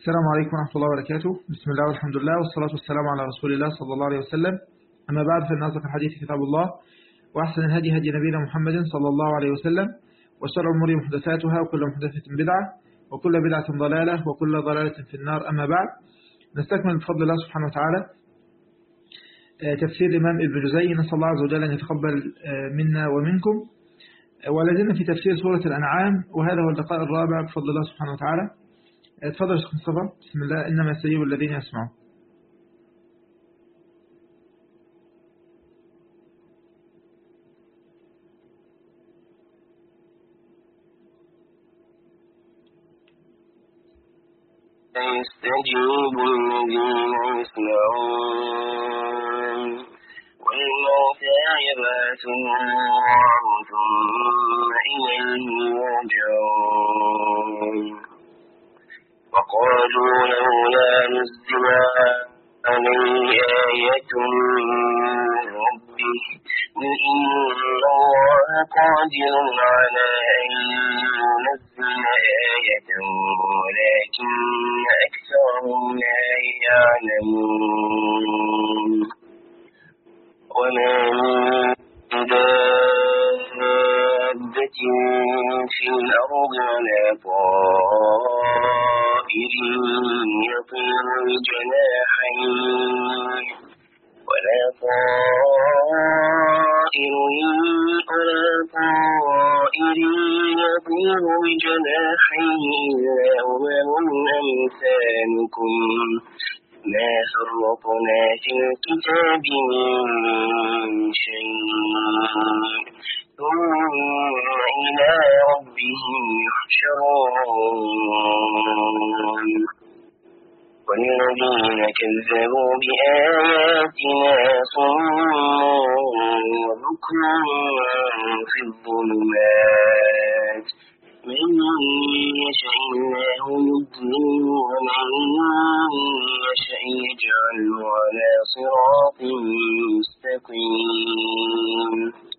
السلام عليكم ورحمة الله وبركاته بسم الله والحمد لله والصلاة والسلام على رسول الله صلى الله عليه وسلم أما بعد فإن أصدق الحديث كتاب الله وأحسن الهدي هدي نبينا محمد صلى الله عليه وسلم وشر الأمور محدثاتها وكل محدثة بدعة وكل بدعة ضلالة وكل ضلالة في النار أما بعد نستكمل بفضل الله سبحانه وتعالى تفسير الإمام ابن جزي نسأل الله عز وجل أن يتقبل منا ومنكم ولازلنا في تفسير سورة الأنعام وهذا هو اللقاء الرابع بفضل الله سبحانه وتعالى اتفضل يا شيخ مصطفى بسم الله إنما سيب الذين يسمعون يستجيب الذين يسمعون والموتى يبعثهم الله ثم إليه يرجعون وقالوا لولا نزل عليه آية من ربه قل إن الله قادر على أن ينزل آية ولكن أكثرهم لا يعلمون وما من دابة في الأرض ولا طائر يطير بجناحيه ولا طائر ولا طائر يطير بجناحيه إلا أمم أمثالكم ما فرطنا في الكتاب من شيء ثم إلى ربهم يحشرون والذين كذبوا بآياتنا صم وبكم في الظلمات من يشاء الله يضلله ومن يشاء يجعله على صراط مستقيم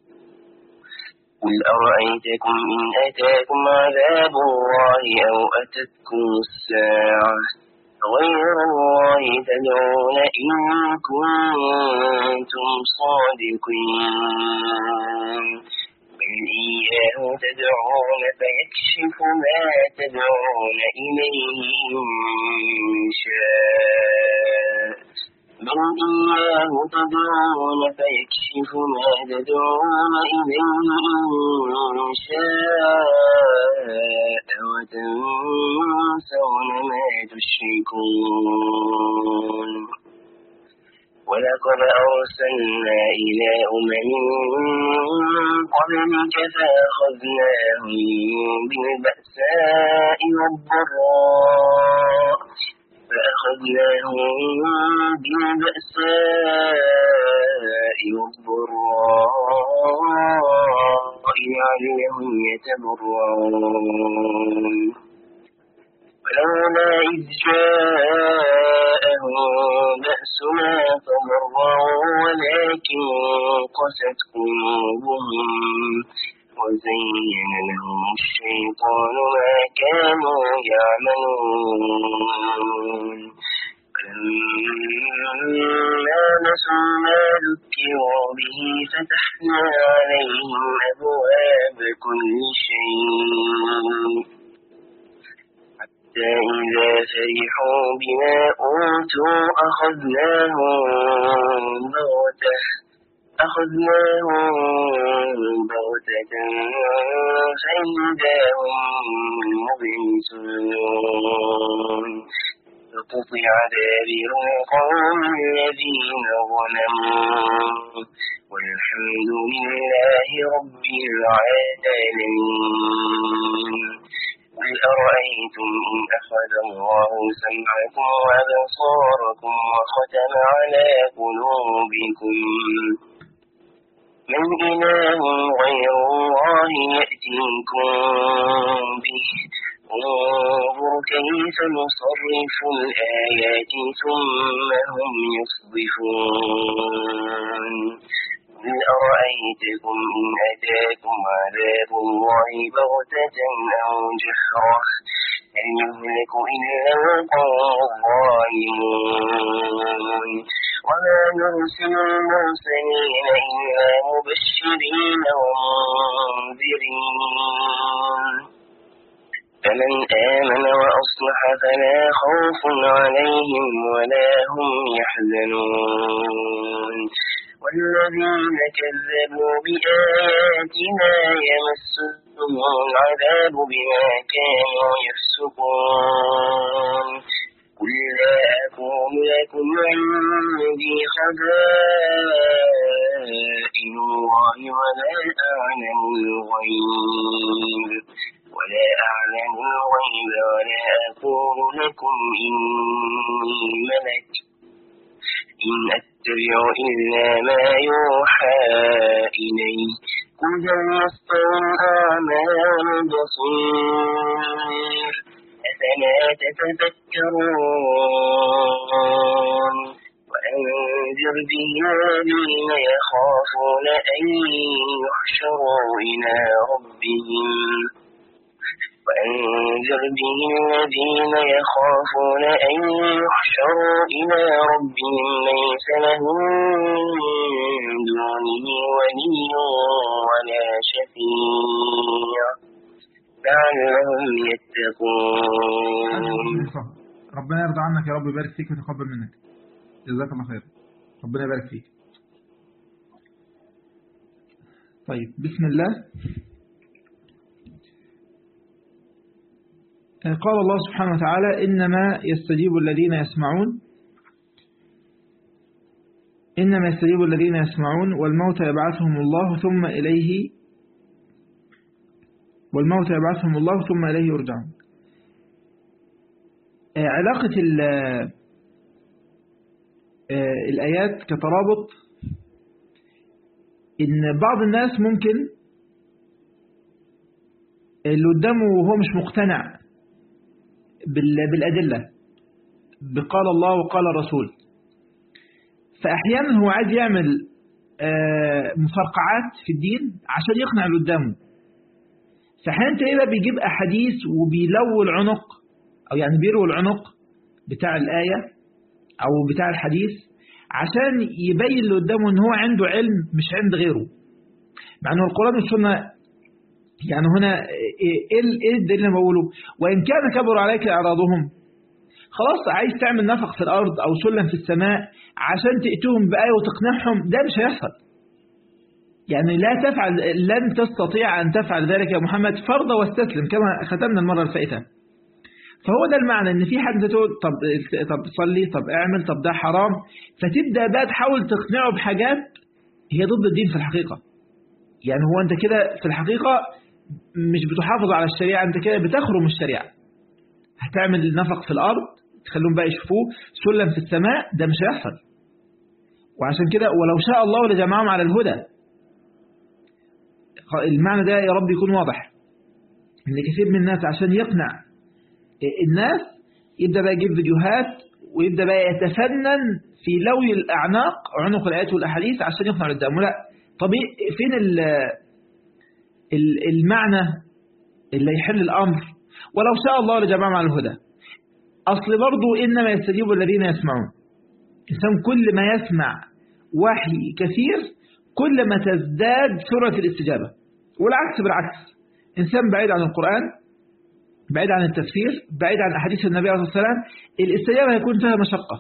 قل أرأيتكم إن أتاكم عذاب الله أو أتتكم الساعة غير الله تدعون إن كنتم صادقين بل إياه تدعون فيكشف ما تدعون إليه إن شاء بل إياه تدعون فيكشف ما تدعون إليه إن شاء وتنسون ما تشركون ولقد أرسلنا إلى أمم قبلك فأخذناهم بالبأساء والضراء فأخذناهم بالبأساء والضراء لعلهم يتضرعون ولولا إذ جاءهم بأسنا تضرعوا ولكن قست قلوبهم وزين لهم الشيطان ما كانوا يعملون فلما نسوا ما ذكروا به فتحنا عليهم أبواب كل شيء حتى إذا فرحوا بما أوتوا أخذناهم بغتة أخذناهم بغتة فإذا هم مبلسون فقطع دابر القوم الذين ظلموا والحمد لله رب العالمين قل أرأيتم إن أخذ الله سمعكم وأبصاركم وختم على قلوبكم من إله غير الله يأتيكم به انظر كيف نصرف الآيات ثم هم يصدفون قل أرأيتكم إن أتاكم عذاب الله بغتة أو جهرة هل يهلك إلا القوم الظالمون وما نرسل المرسلين إلا مبشرين ومنذرين فمن آمن وأصلح فلا خوف عليهم ولا هم يحزنون والذين كذبوا بآياتنا يمسهم العذاب بما كانوا يفسقون قل لا أقول لكم عندي خزائن الله ولا أعلم الغيب ولا أعلم الغيب ولا أقول لكم إني ملك إن أتبع إلا ما يوحى إلي قل هل يستوي الأعمى والبصير أفلا تتذكرون وأنذر به الذين يخافون أن يحشروا إلى ربهم وأنذر به الذين يخافون أن يحشروا إلى ربهم ليس لهم من دونه ولي ولا شفيع لعلهم يتقون ربنا يرضى عنك يا رب يبارك فيك ويتقبل منك جزاك الله خير ربنا يبارك فيك طيب بسم الله قال الله سبحانه وتعالى إنما يستجيب الذين يسمعون إنما يستجيب الذين يسمعون والموت يبعثهم الله ثم إليه والموت يبعثهم الله ثم إليه يرجعون علاقة الآيات كترابط إن بعض الناس ممكن اللي قدامه وهو مش مقتنع بالأدلة بقال الله وقال الرسول فأحيانا هو عايز يعمل مفرقعات في الدين عشان يقنع اللي قدامه فأحيانا تلاقيه بيجيب أحاديث وبيلوي العنق أو يعني بيروي العنق بتاع الآية أو بتاع الحديث عشان يبين اللي قدامه ان هو عنده علم مش عند غيره مع أنه القرآن والسنة يعني هنا ايه الدليل اللي بقوله وإن كان كبر عليك إعراضهم خلاص عايز تعمل نفق في الأرض أو سلم في السماء عشان تأتوهم بآية وتقنعهم ده مش هيحصل يعني لا تفعل لن تستطيع أن تفعل ذلك يا محمد فرض واستسلم كما ختمنا المرة الفائتة فهو ده المعنى ان في حد تقول طب طب صلي طب اعمل طب ده حرام فتبدا بقى تحاول تقنعه بحاجات هي ضد الدين في الحقيقه يعني هو انت كده في الحقيقه مش بتحافظ على الشريعه انت كده بتخرم الشريعه هتعمل نفق في الارض تخليهم بقى يشوفوه سلم في السماء ده مش هيحصل وعشان كده ولو شاء الله لجمعهم على الهدى المعنى ده يا رب يكون واضح ان كثير من الناس عشان يقنع الناس يبدأ بقى يجيب فيديوهات ويبدأ بقى يتفنن في لوي الأعناق عنق الآيات والأحاديث عشان يقنع قدامه لا طب فين المعنى اللي يحل الأمر ولو شاء الله لجمعهم على الهدى أصل برضو إنما يستجيب الذين يسمعون إنسان كل ما يسمع وحي كثير كل ما تزداد سرعة الاستجابة والعكس بالعكس إنسان بعيد عن القرآن بعيد عن التفسير بعيد عن أحاديث النبي عليه الصلاة والسلام الاستجابة هيكون فيها مشقة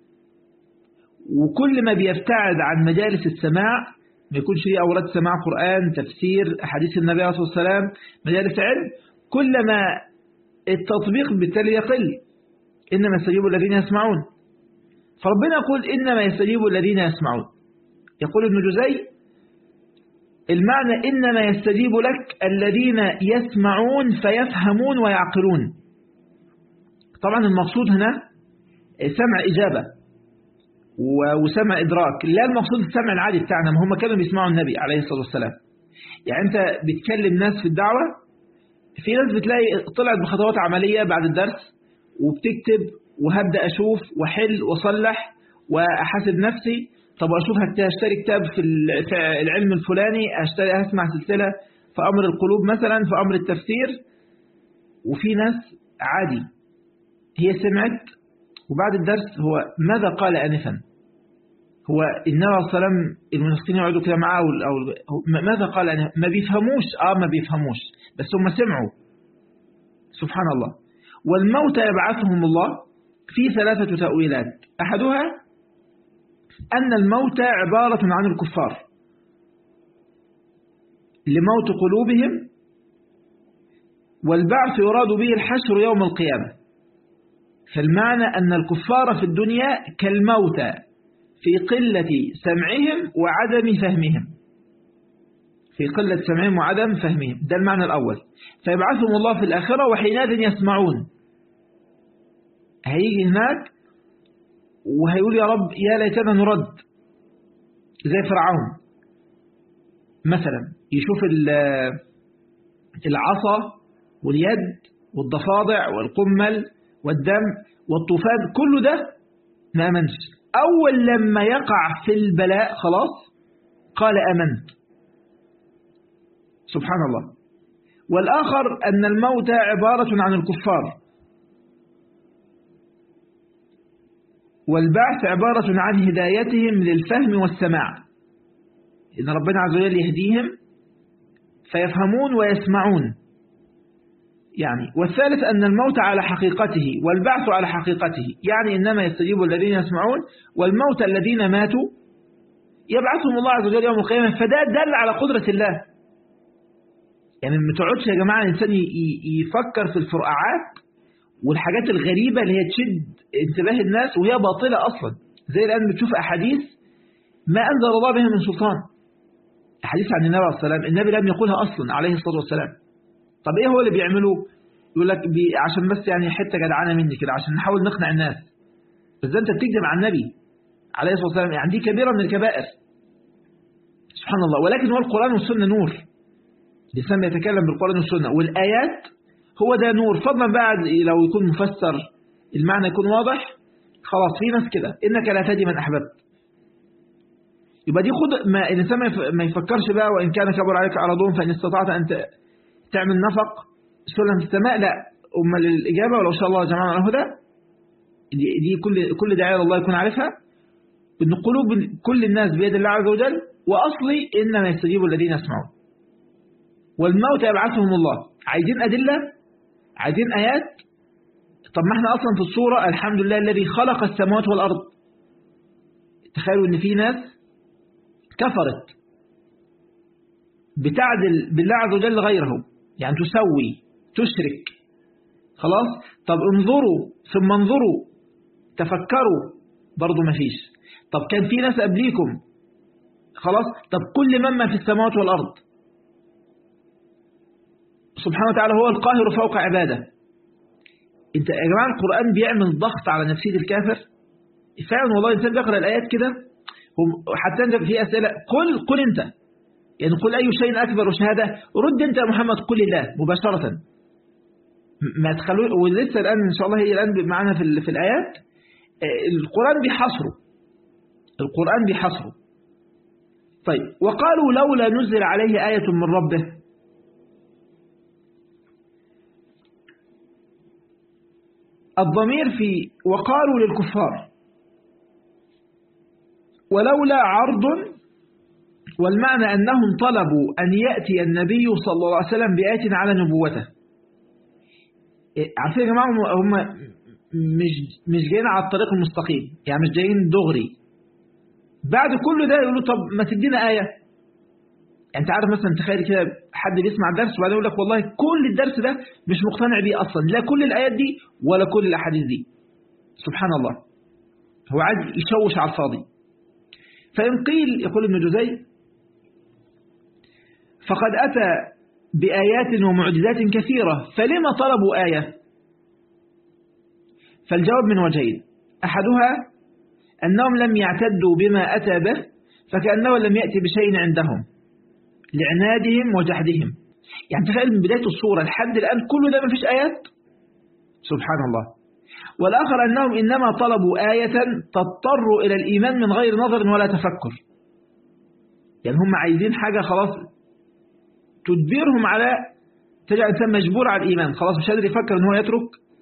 وكل ما بيبتعد عن مجالس السماع ما يكونش ليه أوراد سماع قرآن تفسير أحاديث النبي عليه الصلاة والسلام مجالس علم كلما التطبيق بالتالي يقل إنما يستجيب الذين يسمعون فربنا يقول إنما يستجيب الذين يسمعون يقول ابن جزي المعنى إنما يستجيب لك الذين يسمعون فيفهمون ويعقلون طبعا المقصود هنا سمع إجابة وسمع إدراك لا المقصود السمع العادي بتاعنا ما هم كانوا بيسمعوا النبي عليه الصلاة والسلام يعني أنت بتكلم ناس في الدعوة في ناس بتلاقي طلعت بخطوات عملية بعد الدرس وبتكتب وهبدأ أشوف وحل وصلح وأحاسب نفسي طب أشوف هشتري كتاب في العلم الفلاني أشتري أسمع سلسلة في أمر القلوب مثلا في أمر التفسير وفي ناس عادي هي سمعت وبعد الدرس هو ماذا قال آنفا هو النبي عليه الصلاة والسلام المنافقين يقعدوا كده معاه أو أو ماذا قال آنفا ما بيفهموش آه ما بيفهموش بس هم سمعوا سبحان الله والموتى يبعثهم الله في ثلاثة تأويلات أحدها أن الموتى عبارة عن الكفار لموت قلوبهم والبعث يراد به الحشر يوم القيامة فالمعنى أن الكفار في الدنيا كالموتى في قلة سمعهم وعدم فهمهم في قلة سمعهم وعدم فهمهم ده المعنى الأول فيبعثهم الله في الآخرة وحينئذ يسمعون هيجي هناك وهيقول يا رب يا ليتنا نرد زي فرعون مثلا يشوف العصا واليد والضفادع والقمل والدم والطوفان كل ده ما أمنش أول لما يقع في البلاء خلاص قال أمنت سبحان الله والآخر أن الموت عبارة عن الكفار والبعث عبارة عن هدايتهم للفهم والسماع إن ربنا عز وجل يهديهم فيفهمون ويسمعون يعني والثالث أن الموت على حقيقته والبعث على حقيقته يعني إنما يستجيب الذين يسمعون والموت الذين ماتوا يبعثهم الله عز وجل يوم القيامة فده دل على قدرة الله يعني ما تقعدش يا جماعة الإنسان يفكر في الفرقعات والحاجات الغريبة اللي هي تشد انتباه الناس وهي باطلة أصلا زي الآن بتشوف أحاديث ما أنزل الله بها من سلطان أحاديث عن النبي عليه الصلاة والسلام النبي لم يقولها أصلا عليه الصلاة والسلام طب إيه هو اللي بيعملوه يقول لك بي عشان بس يعني حتة جدعانة مني كده عشان نحاول نقنع الناس بس ده أنت بتكذب على النبي عليه الصلاة والسلام يعني دي كبيرة من الكبائر سبحان الله ولكن هو القرآن والسنة نور الإنسان يتكلم بالقرآن والسنة والآيات هو ده نور فضلا بعد لو يكون مفسر المعنى يكون واضح خلاص في ناس كده إنك لا تهدي من أحببت يبقى دي خد ما الإنسان ما يفكرش بقى وإن كان كبر عليك عرضهم فإن استطعت أن تعمل نفق سلم في السماء لا أما الإجابة ولو شاء الله جمعنا على الهدى دي, دي كل كل داعية الله يكون عارفها إن قلوب كل الناس بيد الله عز وجل وأصلي إنما يستجيب الذين يسمعون والموت يبعثهم الله عايزين أدلة عايزين آيات طب ما احنا أصلا في الصورة الحمد لله الذي خلق السماوات والأرض تخيلوا إن في ناس كفرت بتعدل بالله عز وجل غيره يعني تسوي تشرك خلاص طب انظروا ثم انظروا تفكروا برضو ما فيش طب كان في ناس قبليكم خلاص طب كل من ما في السماوات والأرض سبحانه وتعالى هو القاهر فوق عباده انت يا جماعة القرآن بيعمل ضغط على نفسية الكافر فعلا والله الإنسان بيقرأ الآيات كده حتى انت في أسئلة قل قل انت يعني قل أي شيء أكبر شهادة رد انت يا محمد قل الله مباشرة ما تخلوه ولسه الآن إن شاء الله هي الآن معنا في, في الآيات القرآن بيحصره القرآن بيحصره طيب وقالوا لولا نزل عليه آية من ربه الضمير في وقالوا للكفار ولولا عرض والمعنى أنهم طلبوا أن يأتي النبي صلى الله عليه وسلم بآية على نبوته عارفين يا جماعة هم مش مش جايين على الطريق المستقيم يعني مش جايين دغري بعد كل ده يقولوا طب ما تدينا آية يعني انت عارف مثلا تخيل كده حد بيسمع درس وبعدين يقول لك والله كل الدرس ده مش مقتنع بيه اصلا لا كل الايات دي ولا كل الاحاديث دي سبحان الله هو عايز يشوش على الفاضي فإن قيل يقول ابن جزي فقد أتى بآيات ومعجزات كثيرة فلما طلبوا آية فالجواب من وجهين أحدها أنهم لم يعتدوا بما أتى به فكأنه لم يأتي بشيء عندهم لعنادهم وجحدهم يعني تخيل من بداية الصورة لحد الآن كل ده ما فيش آيات سبحان الله والآخر أنهم إنما طلبوا آية تضطر إلى الإيمان من غير نظر ولا تفكر يعني هم عايزين حاجة خلاص تدبيرهم على تجعل الإنسان مجبور على الإيمان خلاص مش قادر يفكر أن هو يترك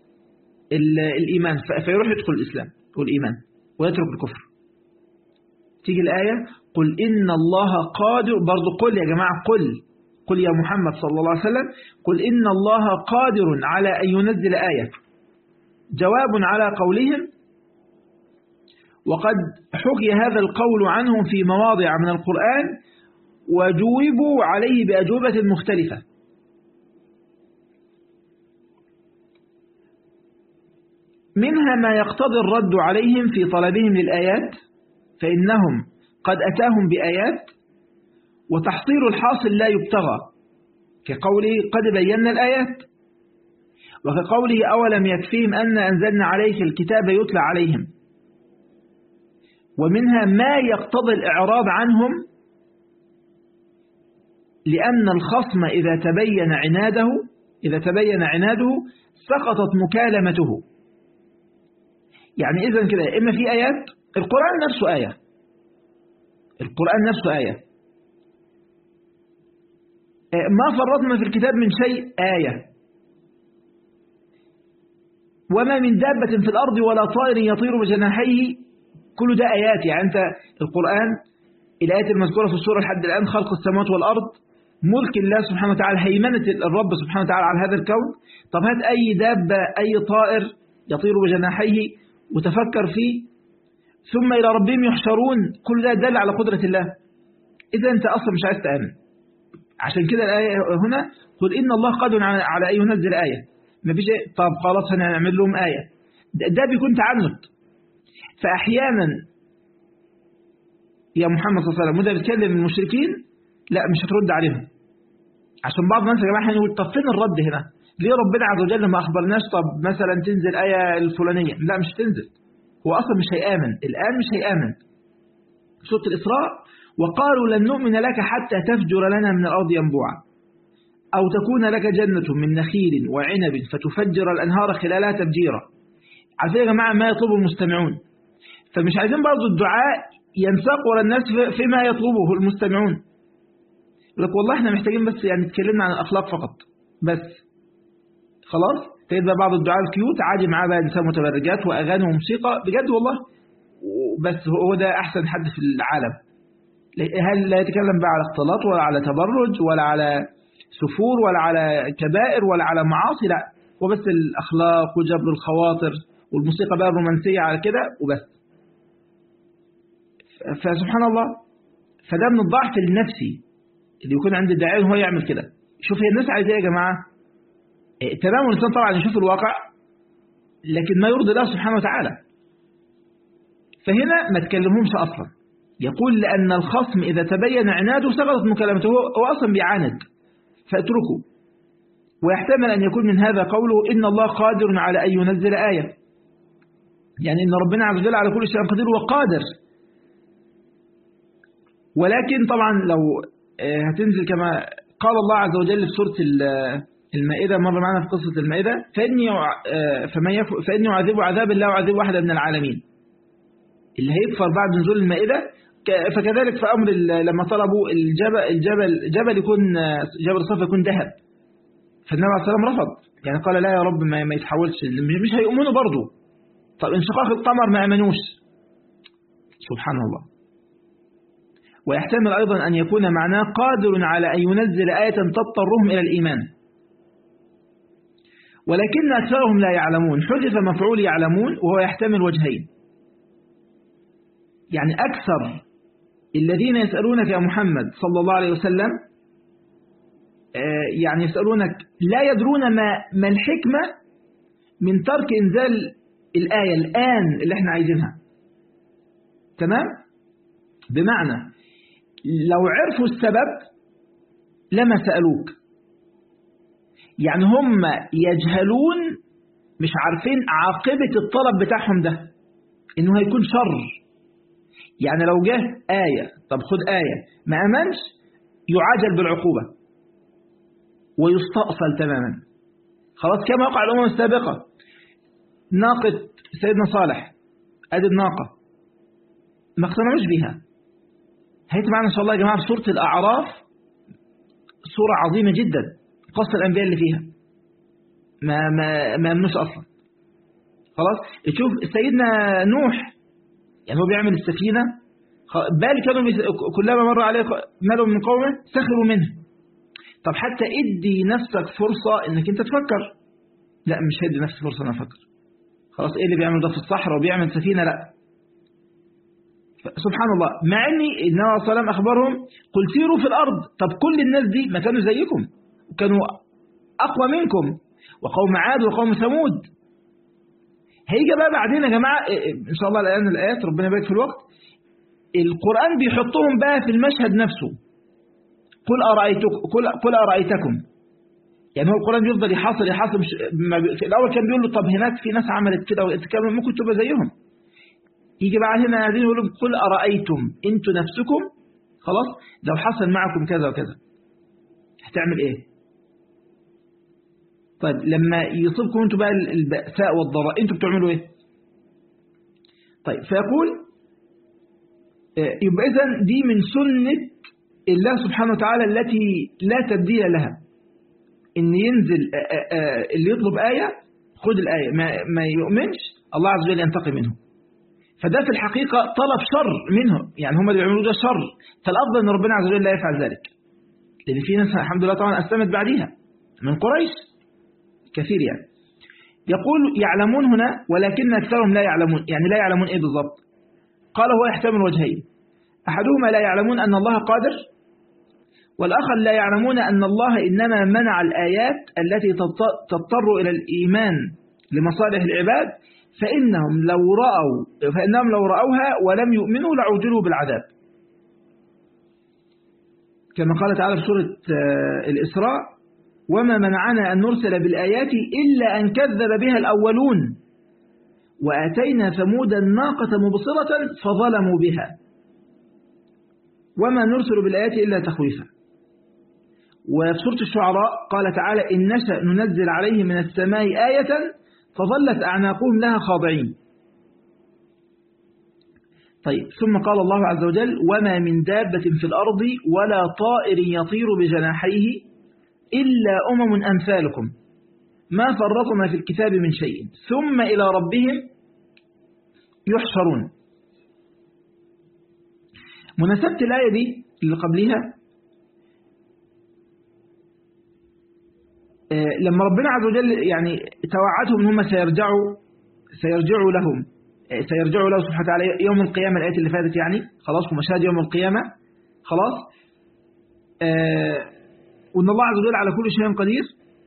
الإيمان فيروح يدخل الإسلام والإيمان ويترك الكفر تيجي الآية قل إن الله قادر برضو قل يا جماعة قل قل يا محمد صلى الله عليه وسلم قل إن الله قادر على أن ينزل آية جواب على قولهم وقد حكي هذا القول عنهم في مواضع من القرآن وجوبوا عليه بأجوبة مختلفة منها ما يقتضي الرد عليهم في طلبهم للآيات فإنهم قد أتاهم بآيات وتحصيل الحاصل لا يبتغى كقوله قد بينا الآيات وكقوله أولم يكفيهم أن أنزلنا عليك الكتاب يتلى عليهم ومنها ما يقتضي الإعراض عنهم لأن الخصم إذا تبين عناده إذا تبين عناده سقطت مكالمته يعني إذا كده إما في آيات القرآن نفسه آية القرآن نفسه آية ما فرطنا في الكتاب من شيء آية وما من دابة في الأرض ولا طائر يطير بجناحيه كل ده آيات يعني أنت القرآن الآيات المذكورة في السورة لحد الآن خلق السماوات والأرض ملك الله سبحانه وتعالى هيمنة الرب سبحانه وتعالى على هذا الكون طب هات أي دابة أي طائر يطير بجناحيه وتفكر فيه ثم إلى ربهم يحشرون كل ده دل على قدرة الله إذا أنت أصلا مش عايز تآمن عشان كده الآية هنا قل إن الله قادر على أن ينزل آية ما فيش إيه طب خلاص هنعمل لهم آية ده بيكون تعنت فأحيانا يا محمد صلى الله عليه وسلم وده بيتكلم المشركين لا مش هترد عليهم عشان بعض الناس يا جماعه هنقول طب فين الرد هنا ليه ربنا عز وجل ما اخبرناش طب مثلا تنزل آية الفلانية لا مش تنزل هو أصلا مش هيآمن الآن مش هيآمن سورة الإسراء وقالوا لن نؤمن لك حتى تفجر لنا من الأرض ينبوعا أو تكون لك جنة من نخيل وعنب فتفجر الأنهار خلالها تفجيرا عارفين يا جماعة ما يطلبه المستمعون فمش عايزين برضو الدعاء ينساق ورا الناس فيما يطلبه المستمعون يقول لك والله احنا محتاجين بس يعني نتكلمنا عن الأخلاق فقط بس خلاص تجد بقى بعض الدعاء الكيوت عادي معاه بقى نساء متبرجات وأغاني وموسيقى بجد والله بس هو ده أحسن حد في العالم هل لا يتكلم بقى على اختلاط ولا على تبرج ولا على سفور ولا على كبائر ولا على معاصي لا هو بس الأخلاق وجبر الخواطر والموسيقى بقى الرومانسية على كده وبس فسبحان الله فده من الضعف النفسي اللي يكون عند الداعي هو يعمل كده شوف هي الناس عايزة ايه يا جماعة تمام الإنسان طبعا يشوف الواقع لكن ما يرضي الله سبحانه وتعالى فهنا ما تكلمهمش أصلا يقول لأن الخصم إذا تبين عناده سقطت مكالمته هو أصلا بيعاند فاتركه ويحتمل أن يكون من هذا قوله إن الله قادر على أن ينزل آية يعني إن ربنا عز وجل على كل شيء قدير وقادر ولكن طبعا لو هتنزل كما قال الله عز وجل في سورة المائدة مر معنا في قصة المائدة فإني, فمن يف... فإني أعذب عذاب الله أعذب واحدا من العالمين اللي هيكفر بعد نزول المائدة فكذلك في أمر لما طلبوا الجبل, الجبل جبل يكون جبل الصفا يكون ذهب فالنبي عليه الصلاة والسلام رفض يعني قال لا يا رب ما, ما يتحولش مش هيؤمنوا برضه طب انشقاق القمر ما امنوش سبحان الله ويحتمل أيضا أن يكون معناه قادر على أن ينزل آية تضطرهم إلى الإيمان ولكن أكثرهم لا يعلمون حذف مفعول يعلمون وهو يحتمل وجهين يعني أكثر الذين يسألونك يا محمد صلى الله عليه وسلم يعني يسألونك لا يدرون ما, ما الحكمة من ترك إنزال الآية الآن اللي احنا عايزينها تمام بمعنى لو عرفوا السبب لما سألوك يعني هم يجهلون مش عارفين عاقبة الطلب بتاعهم ده انه هيكون شر يعني لو جه آية طب خد آية ما أمنش يعاجل بالعقوبة ويستأصل تماما خلاص كما وقع الأمم السابقة ناقة سيدنا صالح أدي الناقة ما اقتنعوش بها هيت معنا إن شاء الله يا جماعة في سورة الأعراف سورة عظيمة جدا قصة الأنبياء اللي فيها ما ما ما يمنوش أصلا خلاص تشوف سيدنا نوح يعني هو بيعمل السفينة بال كانوا بيس... كلما مر عليه ملوا من قومه سخروا منه طب حتى ادي نفسك فرصة انك انت تفكر لا مش هدي نفسي فرصة انا افكر خلاص ايه اللي بيعمل ده في الصحراء وبيعمل سفينة لا سبحان الله مع اني النبي صلى الله عليه وسلم اخبرهم قل سيروا في الارض طب كل الناس دي ما كانوا زيكم وكانوا اقوى منكم وقوم عاد وقوم ثمود هيجي بقى بعدين يا جماعه ان شاء الله الان الايات ربنا يبارك في الوقت القران بيحطهم بقى في المشهد نفسه قل ارايتكم قل, قل ارايتكم يعني هو القران بيفضل يحاصر يحاصر مش في الاول كان بيقول له طب هناك في ناس عملت كده وانت كمان ممكن تبقى زيهم يجي بعد هنا قاعدين يقول لهم قل أرأيتم أنتم نفسكم خلاص لو حصل معكم كذا وكذا هتعمل إيه طيب لما يصيبكم أنتم بقى البأساء والضراء أنتم بتعملوا إيه طيب فيقول يبقى إذن دي من سنة الله سبحانه وتعالى التي لا تبديل لها إن ينزل اللي يطلب آية خد الآية ما, ما يؤمنش الله عز وجل ينتقم منه فده في الحقيقة طلب شر منهم يعني هم اللي بيعملوا ده شر فالأفضل أن ربنا عز وجل لا يفعل ذلك لأن في ناس الحمد لله طبعا أسلمت بعديها من قريش كثير يعني يقول يعلمون هنا ولكن أكثرهم لا يعلمون يعني لا يعلمون إيه بالضبط قال هو يحتمل وجهين أحدهما لا يعلمون أن الله قادر والآخر لا يعلمون أن الله إنما منع الآيات التي تضطر إلى الإيمان لمصالح العباد فإنهم لو رأوا فإنهم لو رأوها ولم يؤمنوا لعجلوا بالعذاب كما قال تعالى في سورة الإسراء وما منعنا أن نرسل بالآيات إلا أن كذب بها الأولون وآتينا ثمود الناقة مبصرة فظلموا بها وما نرسل بالآيات إلا تخويفا وفي سورة الشعراء قال تعالى إن نشأ ننزل عليه من السماء آية فظلت أعناقهم لها خاضعين طيب ثم قال الله عز وجل وما من دابة في الأرض ولا طائر يطير بجناحيه إلا أمم أمثالكم ما فرطنا في الكتاب من شيء ثم إلى ربهم يحشرون مناسبة الآية دي اللي قبلها لما ربنا عز وجل يعني توعدهم ان هم سيرجعوا سيرجعوا لهم سيرجعوا له سبحانه وتعالى يوم القيامة الآية اللي فاتت يعني خلاص ومشاهد يوم القيامة خلاص آه وان الله عز وجل على كل شيء قدير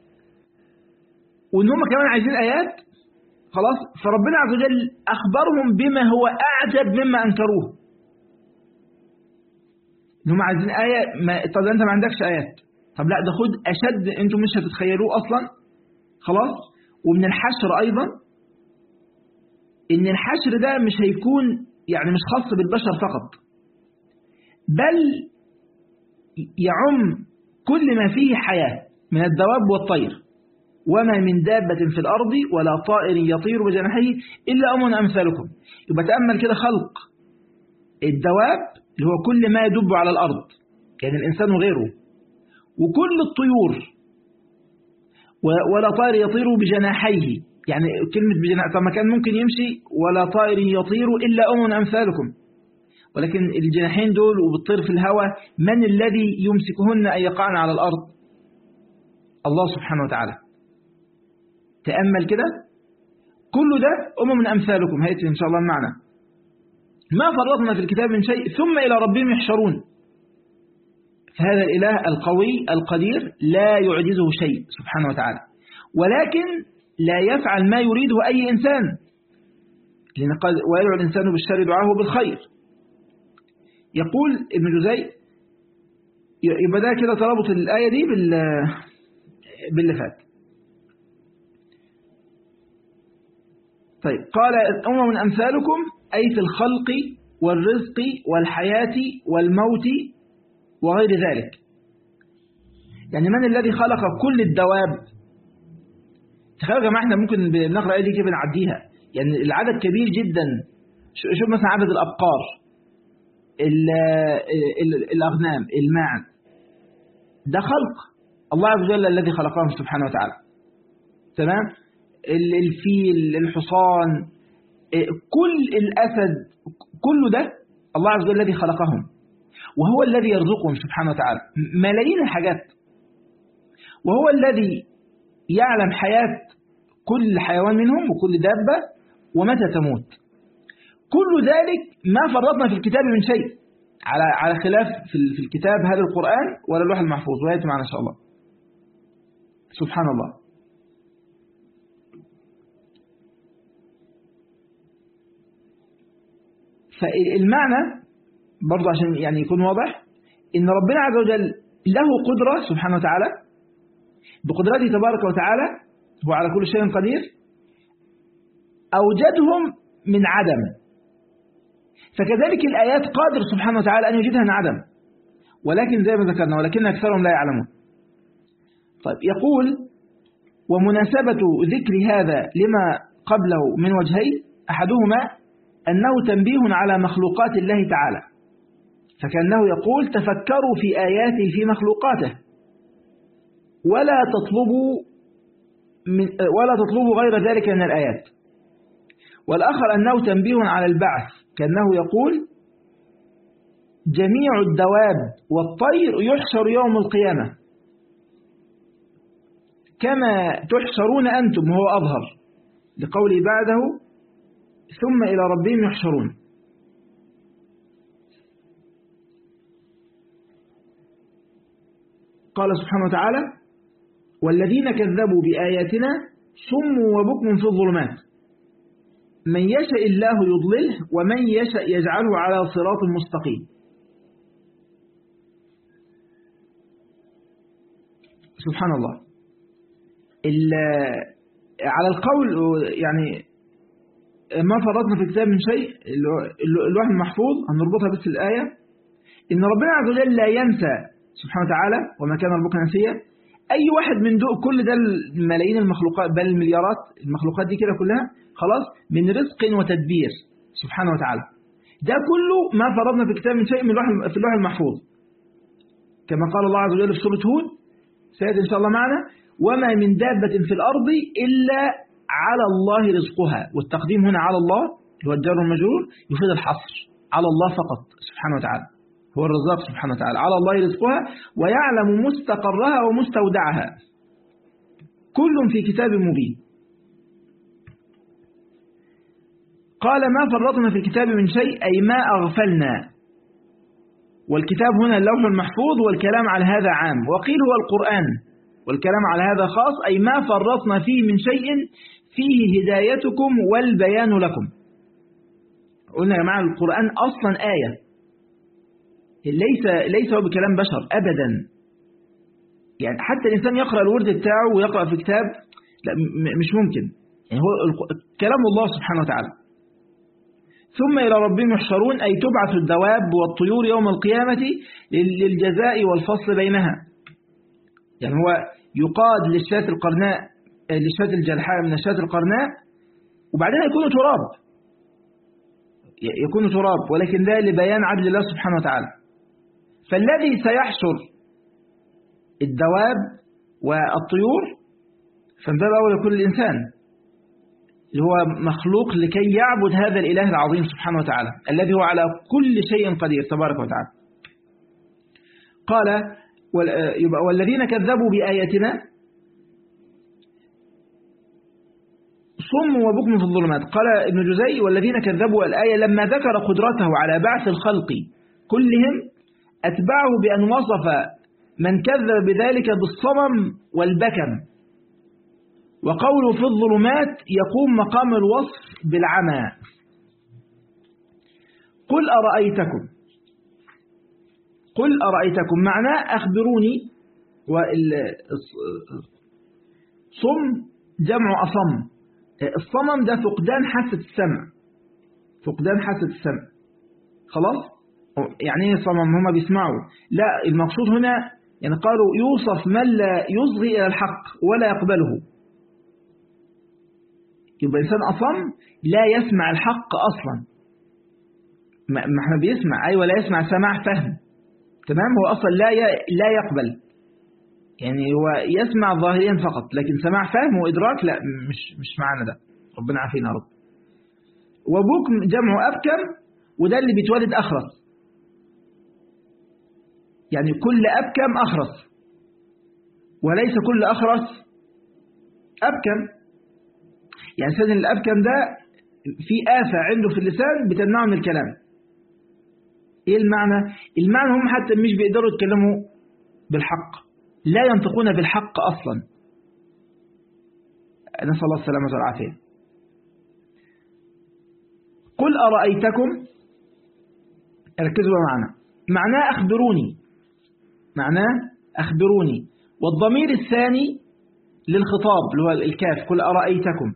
وان هم كمان عايزين آيات خلاص فربنا عز وجل أخبرهم بما هو أعجب مما أنكروه ان هم عايزين آية ما طب أنت ما عندكش آيات طب لا ده خد أشد أنتم مش هتتخيلوه أصلا خلاص ومن الحشر أيضا إن الحشر ده مش هيكون يعني مش خاص بالبشر فقط بل يعم كل ما فيه حياة من الدواب والطير وما من دابة في الأرض ولا طائر يطير بجناحيه إلا أمم أمثالكم يبقى تأمل كده خلق الدواب اللي هو كل ما يدب على الأرض يعني الإنسان وغيره وكل الطيور ولا طائر يطير بجناحيه يعني كلمة بجناح طب ما كان ممكن يمشي ولا طائر يطير إلا أمم أمثالكم ولكن الجناحين دول وبالطير في الهواء من الذي يمسكهن أن يقعن على الأرض الله سبحانه وتعالى تأمل كده كل ده أمم أمثالكم هيأتي إن شاء الله معنا ما فرطنا في الكتاب من شيء ثم إلى ربهم يحشرون فهذا الإله القوي القدير لا يعجزه شيء سبحانه وتعالى ولكن لا يفعل ما يريده أي إنسان لأن قال ويدعو الإنسان بالشر دعاه بالخير يقول ابن جزي يبقى ده كده ترابط الآية دي بال باللي فات طيب قال أمم أمثالكم أي في الخلق والرزق والحياة والموت وغير ذلك يعني من الذي خلق كل الدواب تخيلوا يا جماعة احنا ممكن بنقرأ الآية دي كده بنعديها يعني العدد كبير جدا شوف مثلا عدد الأبقار ال ال الأغنام الماعز ده خلق الله عز وجل الذي خلقهم سبحانه وتعالى تمام ال- الفيل الحصان إيه، كل الأسد كل ده الله عز وجل الذي خلقهم وهو الذي يرزقهم سبحانه وتعالى م- ملايين الحاجات وهو الذي يعلم حياة كل حيوان منهم وكل دابة ومتى تموت كل ذلك ما فرطنا في الكتاب من شيء على على خلاف في ال- في الكتاب هذا القرآن ولا اللوح المحفوظ ويأتي معنا إن شاء الله سبحان الله فالمعنى برضو عشان يعني يكون واضح إن ربنا عز وجل له قدرة سبحانه وتعالى بقدرته تبارك وتعالى هو على كل شيء قدير أوجدهم من عدم فكذلك الآيات قادر سبحانه وتعالى أن يوجدها من عدم ولكن زي ما ذكرنا ولكن أكثرهم لا يعلمون طيب يقول ومناسبة ذكر هذا لما قبله من وجهين أحدهما أنه تنبيه على مخلوقات الله تعالى فكأنه يقول تفكروا في آياته في مخلوقاته ولا تطلبوا من ولا تطلبوا غير ذلك من الآيات والآخر أنه تنبيه على البعث كأنه يقول جميع الدواب والطير يحشر يوم القيامة كما تحشرون أنتم وهو أظهر لقوله بعده ثم إلى ربهم يحشرون قال سبحانه وتعالى والذين كذبوا بآياتنا صم وبكم في الظلمات من يشاء الله يضلله ومن يشاء يجعله على صراط مستقيم سبحان الله على القول يعني ما فرطنا في الكتاب من شيء اللوح المحفوظ هنربطها بس الآية إن ربنا عز وجل لا ينسى سبحانه وتعالى وما كان ربك نسيا أي واحد من دول كل ده الملايين المخلوقات بل المليارات المخلوقات دي كده كلها خلاص من رزق وتدبير سبحانه وتعالى ده كله ما فرضنا في الكتاب من شيء من في اللوح المحفوظ كما قال الله عز وجل في سورة هود سيأتي إن شاء الله معنا وما من دابة في الأرض إلا على الله رزقها والتقديم هنا على الله اللي هو الجار والمجرور يفيد الحصر على الله فقط سبحانه وتعالى هو الرزاق سبحانه وتعالى على الله رزقها ويعلم مستقرها ومستودعها كل في كتاب مبين قال ما فرطنا في الكتاب من شيء أي ما أغفلنا والكتاب هنا اللوح المحفوظ والكلام على هذا عام وقيل هو القرآن والكلام على هذا خاص أي ما فرطنا فيه من شيء فيه هدايتكم والبيان لكم قلنا يا جماعة القرآن أصلا آية ليس ليس هو بكلام بشر أبدا يعني حتى الإنسان يقرأ الورد بتاعه ويقرأ في كتاب لا مش ممكن يعني هو كلام الله سبحانه وتعالى ثم إلى ربهم يحشرون أي تبعث الدواب والطيور يوم القيامة للجزاء والفصل بينها يعني هو يقاد للشاة القرناء للشاة الجلحاء من الشاة القرناء وبعدين يكون تراب يكون تراب ولكن ده لبيان عدل الله سبحانه وتعالى فالذي سيحشر الدواب والطيور فمن باب أول كل الإنسان اللي هو مخلوق لكي يعبد هذا الإله العظيم سبحانه وتعالى الذي هو على كل شيء قدير تبارك وتعالى قال والذين كذبوا بآياتنا صم وبكم في الظلمات قال ابن جزي والذين كذبوا الآية لما ذكر قدرته على بعث الخلق كلهم أتبعه بأن وصف من كذب بذلك بالصمم والبكم وقوله في الظلمات يقوم مقام الوصف بالعمى قل أرأيتكم قل أرأيتكم معناه أخبروني صم جمع أصم الصمم ده فقدان حاسة السمع فقدان حاسة السمع خلاص يعني ايه صمم هما بيسمعوا لا المقصود هنا يعني قالوا يوصف من لا يصغي إلى الحق ولا يقبله يبقى إنسان أصم لا يسمع الحق أصلا ما احنا بيسمع أيوة لا يسمع سماع فهم تمام هو أصلا لا لا يقبل يعني هو يسمع ظاهريا فقط لكن سماع فهم وإدراك لا مش مش معانا ده ربنا عافينا يا رب وبكم جمع أبكم وده اللي بيتولد أخرس يعني كل أبكم أخرس وليس كل أخرس أبكم يعني سيدنا الأبكم ده في آفة عنده في اللسان بتمنعه من الكلام إيه المعنى؟ المعنى هم حتى مش بيقدروا يتكلموا بالحق لا ينطقون بالحق أصلا نسأل الله السلامة والعافية قل أرأيتكم ركزوا معنا معناه أخبروني معناه أخبروني والضمير الثاني للخطاب اللي هو الكاف قل أرأيتكم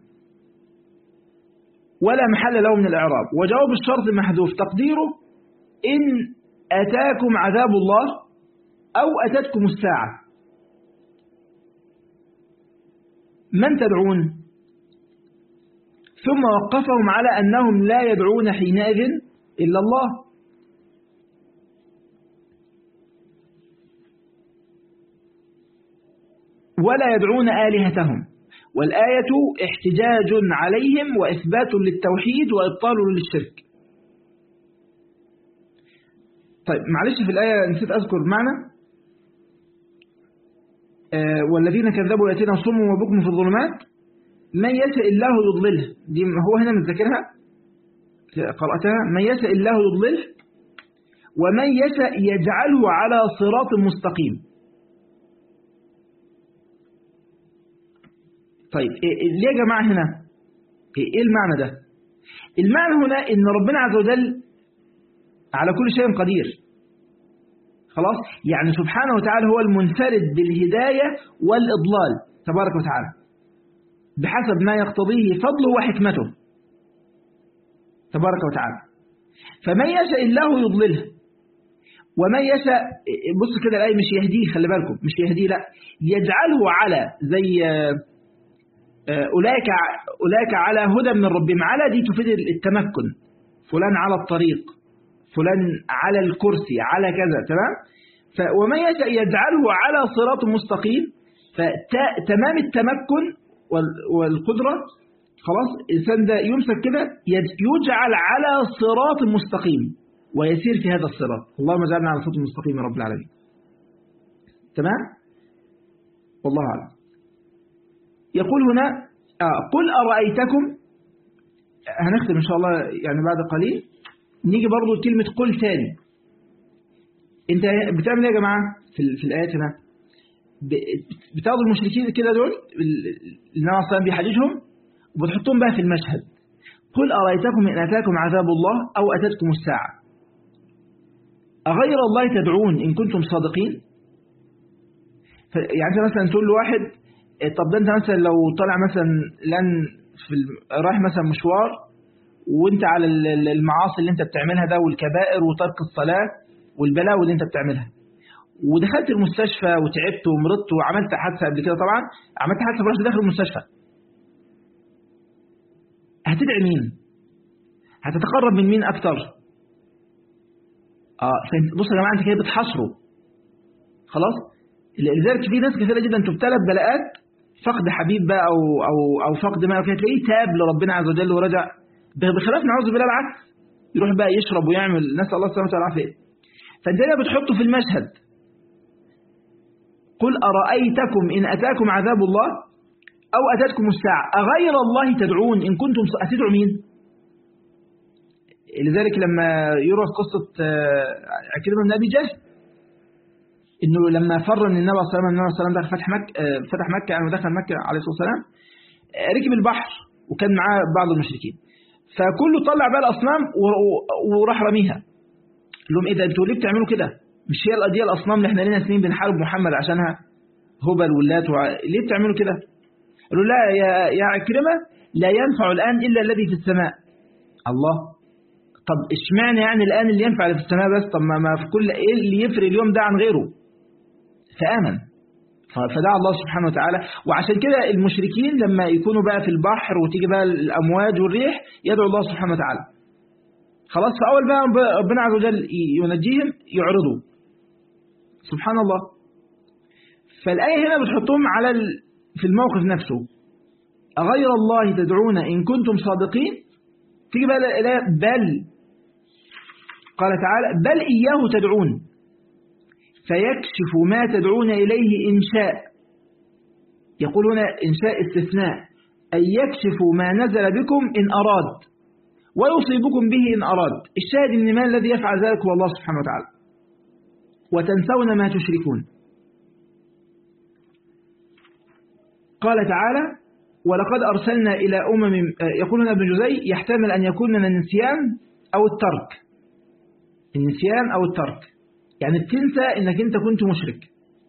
ولا محل له من الإعراب وجواب الشرط محذوف تقديره إن أتاكم عذاب الله أو أتتكم الساعة من تدعون ثم وقفهم على أنهم لا يدعون حينئذ إلا الله ولا يدعون آلهتهم والآية احتجاج عليهم وإثبات للتوحيد وإبطال للشرك طيب معلش في الآية نسيت أذكر معنى آه والذين كذبوا يأتينا صم وبكم في الظلمات من يشاء الله يضلله دي هو هنا متذكرها قرأتها من يشاء الله يضلله ومن يشاء يجعله على صراط مستقيم طيب ليه يا جماعة هنا ايه المعنى ده المعنى هنا ان ربنا عز وجل على كل شيء قدير خلاص يعني سبحانه وتعالى هو المنفرد بالهداية والإضلال تبارك وتعالى بحسب ما يقتضيه فضله وحكمته تبارك وتعالى فمن يشاء الله يضلله ومن يشاء بص كده الآية مش يهديه خلي بالكم مش يهديه لا يجعله على زي أولئك أولئك على هدى من ربهم على دي تفيد التمكن فلان على الطريق فلان على الكرسي على كذا تمام ومن يشاء يجعله على صراط مستقيم فتمام التمكن والقدرة خلاص الإنسان ده يمسك كده يجعل على صراط مستقيم ويسير في هذا الصراط اللهم اجعلنا على صراط مستقيم يا رب العالمين تمام والله أعلم يقول هنا آه قل أرأيتكم هنختم إن شاء الله يعني بعد قليل نيجي برضو كلمة قل تاني انت بتعمل ايه يا جماعة في, في الآيات هنا بتاخد المشركين كده دول النبي صلى الله بيحججهم وبتحطهم بقى في المشهد قل أرأيتكم إن أتاكم عذاب الله أو أتتكم الساعة أغير الله تدعون إن كنتم صادقين يعني أنت مثلا تقول لواحد طب ده أنت مثلا لو طالع مثلا لان في رايح مثلا مشوار وانت على المعاصي اللي انت بتعملها ده والكبائر وترك الصلاة والبلاوي اللي انت بتعملها ودخلت المستشفى وتعبت ومرضت وعملت حادثة قبل كده طبعا عملت حادثة فرحت داخل المستشفى هتدعي مين هتتقرب من مين اكتر اه بص يا جماعه انت كده بتحصره خلاص لذلك في ناس كثيره جدا تبتلى ببلاءات فقد حبيب بقى او او او فقد ما كده تلاقيه تاب لربنا عز وجل ورجع بخلاف نعوذ بالله العكس يروح بقى يشرب ويعمل نسال الله السلامه والعافيه فانت هنا بتحطه في المشهد قل ارايتكم ان اتاكم عذاب الله او اتتكم الساعه اغير الله تدعون ان كنتم هتدعوا مين لذلك لما يروى قصه عكرمه بن ابي جهل انه لما فر من النبي صلى الله عليه وسلم دخل فتح مكه فتح مكه يعني دخل مكه عليه الصلاه والسلام ركب البحر وكان معاه بعض المشركين فكله طلع بقى الاصنام وراح رميها قال لهم ايه ده انتوا ليه بتعملوا كده مش هي القضيه الاصنام اللي احنا لنا سنين بنحارب محمد عشانها هبل واللات وع... ليه بتعملوا كده قالوا لا يا يا عكرمه لا ينفع الان الا الذي في السماء الله طب اشمعنى يعني الان اللي ينفع اللي في السماء بس طب ما, ما في كل ايه اللي يفرق اليوم ده عن غيره فامن فدعا الله سبحانه وتعالى وعشان كده المشركين لما يكونوا بقى في البحر وتيجي بقى الأمواج والريح يدعو الله سبحانه وتعالى خلاص فأول بقى ربنا عز وجل ينجيهم يعرضوا سبحان الله فالآية هنا بتحطهم على ال... في الموقف نفسه أغير الله تدعون إن كنتم صادقين تيجي بقى الآية بل قال تعالى بل إياه تدعون فيكشف ما تدعون إليه إن شاء يقول هنا إن شاء استثناء أن يكشف ما نزل بكم إن أراد ويصيبكم به إن أراد الشاهد إن ما الذي يفعل ذلك هو الله سبحانه وتعالى وتنسون ما تشركون قال تعالى ولقد أرسلنا إلى أمم يقول هنا ابن جزي يحتمل أن يكون من النسيان أو الترك النسيان أو الترك يعني بتنسى أنك أنت كنت مشرك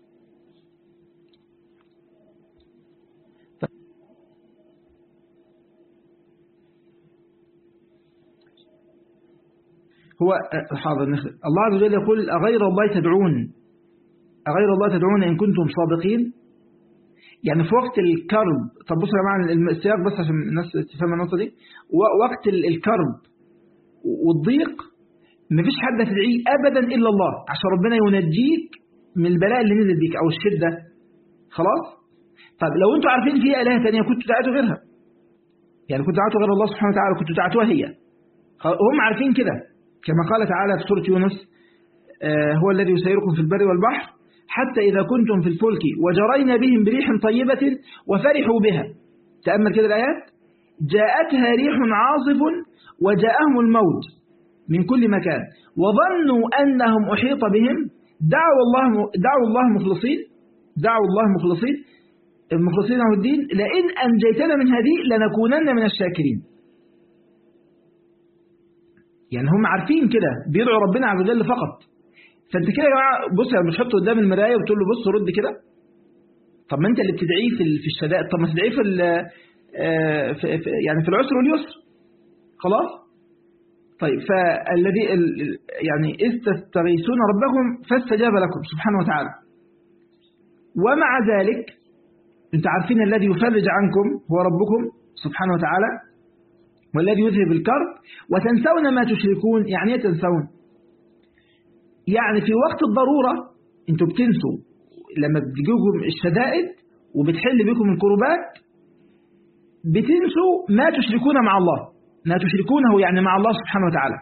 هو حاضر نخل. الله عز وجل يقول أغير الله تدعون أغير الله تدعون إن كنتم صادقين يعني في وقت الكرب طب بصوا يا جماعة السياق بس عشان الناس تفهم النقطة دي وقت الكرب والضيق مفيش حد هتدعيه أبدا إلا الله عشان ربنا ينجيك من البلاء اللي نزل بيك أو الشدة خلاص طب لو انتوا عارفين في آلهة تانية كنتوا دعيتوا غيرها يعني كنتوا دعيتوا غير الله سبحانه وتعالى كنتوا دعيتوها هي هم عارفين كده كما قال تعالى في سورة يونس آه هو الذي يسيركم في البر والبحر حتى إذا كنتم في الفلك وجرينا بهم بريح طيبة وفرحوا بها تأمل كده الآيات جاءتها ريح عاصف وجاءهم الموت من كل مكان وظنوا أنهم أحيط بهم دعوا الله دعوا الله مخلصين دعوا الله مخلصين المخلصين له الدين لئن أنجيتنا من هذه لنكونن من الشاكرين يعني هم عارفين كده بيدعوا ربنا عز وجل فقط فانت كده يا جماعه بص يعني مش تحطه قدام المرايه وتقول له بص رد كده طب ما انت اللي بتدعيه في في الشدائد طب ما تدعيه في, في يعني في العسر واليسر خلاص طيب فالذي يعني إذ تستغيثون ربكم فاستجاب لكم سبحانه وتعالى ومع ذلك انت عارفين الذي يفرج عنكم هو ربكم سبحانه وتعالى والذي يذهب الكرب وتنسون ما تشركون يعني ايه تنسون يعني في وقت الضرورة انتوا بتنسوا لما بتجيكم الشدائد وبتحل بكم الكربات بتنسوا ما تشركون مع الله ما تشركونه يعني مع الله سبحانه وتعالى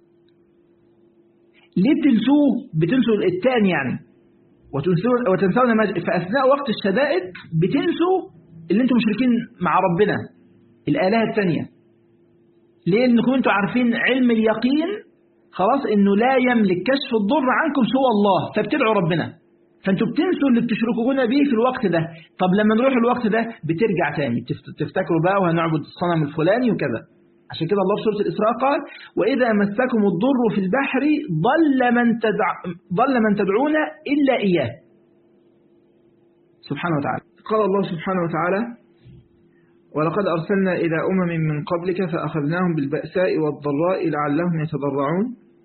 ليه بتنسوه بتنسوا الثاني يعني وتنسون ما في أثناء وقت الشدائد بتنسوا اللي انتم مشركين مع ربنا الآلهة الثانية ليه انكم انتوا عارفين علم اليقين خلاص انه لا يملك كشف الضر عنكم سوى الله فبتدعوا ربنا فانتوا بتنسوا اللي بتشركون به في الوقت ده طب لما نروح الوقت ده بترجع تاني تفتكروا بقى وهنعبد الصنم الفلاني وكذا عشان كده الله في سورة الإسراء قال وإذا مسكم الضر في البحر ضل من, تدع ضل من تدعون إلا إياه سبحانه وتعالى قال الله سبحانه وتعالى ولقد أرسلنا إلى أمم من قبلك فأخذناهم بالبأساء والضراء لعلهم يتضرعون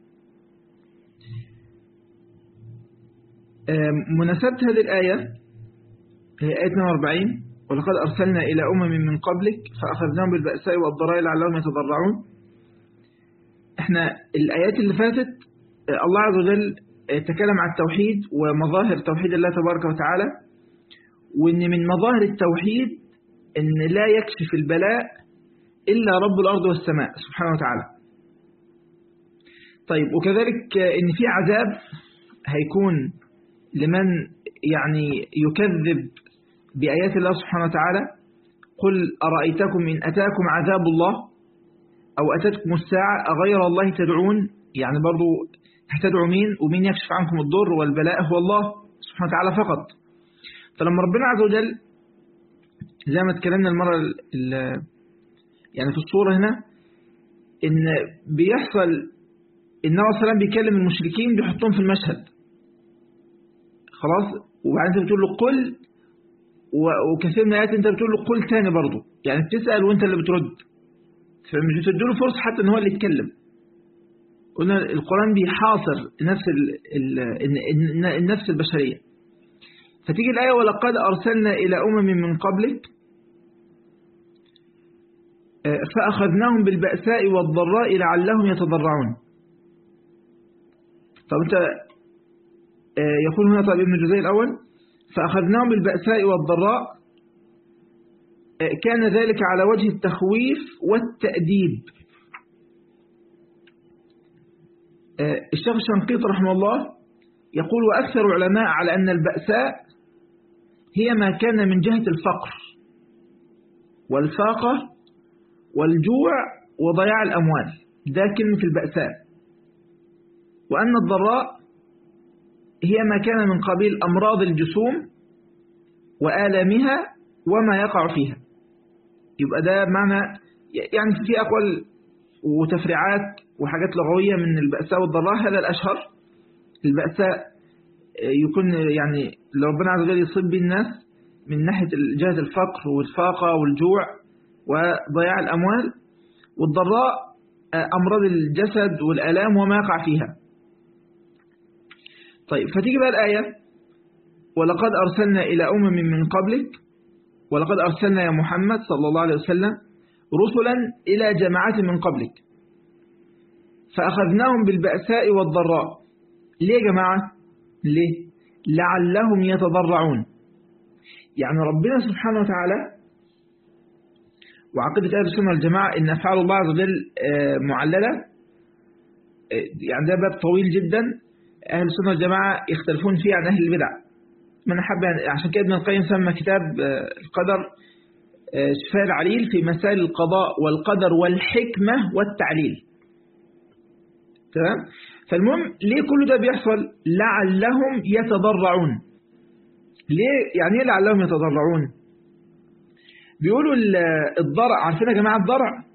مناسبة هذه الآية هي آية 42 ولقد أرسلنا إلى أمم من قبلك فأخذناهم بالبأساء والضراء لعلهم يتضرعون احنا الآيات اللي فاتت الله عز وجل تكلم عن التوحيد ومظاهر توحيد الله تبارك وتعالى وإن من مظاهر التوحيد إن لا يكشف البلاء إلا رب الأرض والسماء سبحانه وتعالى طيب وكذلك إن في عذاب هيكون لمن يعني يكذب بآيات الله سبحانه وتعالى قل أرأيتكم إن أتاكم عذاب الله أو أتتكم الساعة أغير الله تدعون يعني برضو هتدعوا مين ومين يكشف عنكم الضر والبلاء هو الله سبحانه وتعالى فقط فلما ربنا عز وجل زي ما اتكلمنا المرة يعني في الصورة هنا إن بيحصل النبي صلى الله عليه وسلم بيكلم المشركين بيحطهم في المشهد خلاص وبعدين انت بتقول له قل وكثير من الآيات انت بتقول له قل تاني برضه يعني بتسأل وانت اللي بترد فمش بتدي له فرصة حتى ان هو اللي يتكلم قلنا القرآن بيحاصر نفس ال النفس البشرية فتيجي الآية ولقد أرسلنا إلى أمم من قبلك فأخذناهم بالبأساء والضراء لعلهم يتضرعون طب انت يقول هنا طيب ابن جزي الأول فأخذناهم بالبأساء والضراء كان ذلك على وجه التخويف والتأديب الشيخ الشنقيط رحمه الله يقول وأكثر العلماء على أن البأساء هي ما كان من جهة الفقر والفاقة والجوع وضياع الأموال ده كلمة البأساء وأن الضراء هي ما كان من قبيل أمراض الجسوم وآلامها وما يقع فيها يبقى ده معنى يعني في أقوال وتفريعات وحاجات لغوية من البأساء والضراء هذا الأشهر البأساء يكون يعني لو ربنا عز وجل يصيب به الناس من ناحية جهة الفقر والفاقة والجوع وضياع الأموال والضراء أمراض الجسد والألام وما يقع فيها طيب فتيجي بقى الآية ولقد أرسلنا إلى أمم من قبلك ولقد أرسلنا يا محمد صلى الله عليه وسلم رسلا إلى جماعات من قبلك فأخذناهم بالبأساء والضراء ليه يا جماعة ليه لعلهم يتضرعون يعني ربنا سبحانه وتعالى وعقيدة أهل السنة والجماعة إن أفعال الله عز وجل معللة يعني ده باب طويل جدا أهل السنة والجماعة يختلفون فيه عن أهل البدع من أحب عشان كده ابن القيم سمى كتاب القدر شفاء العليل في مسائل القضاء والقدر والحكمة والتعليل تمام فالمهم ليه كل ده بيحصل لعلهم يتضرعون ليه يعني ايه لعلهم يتضرعون بيقولوا الضرع عارفين يا جماعه الضرع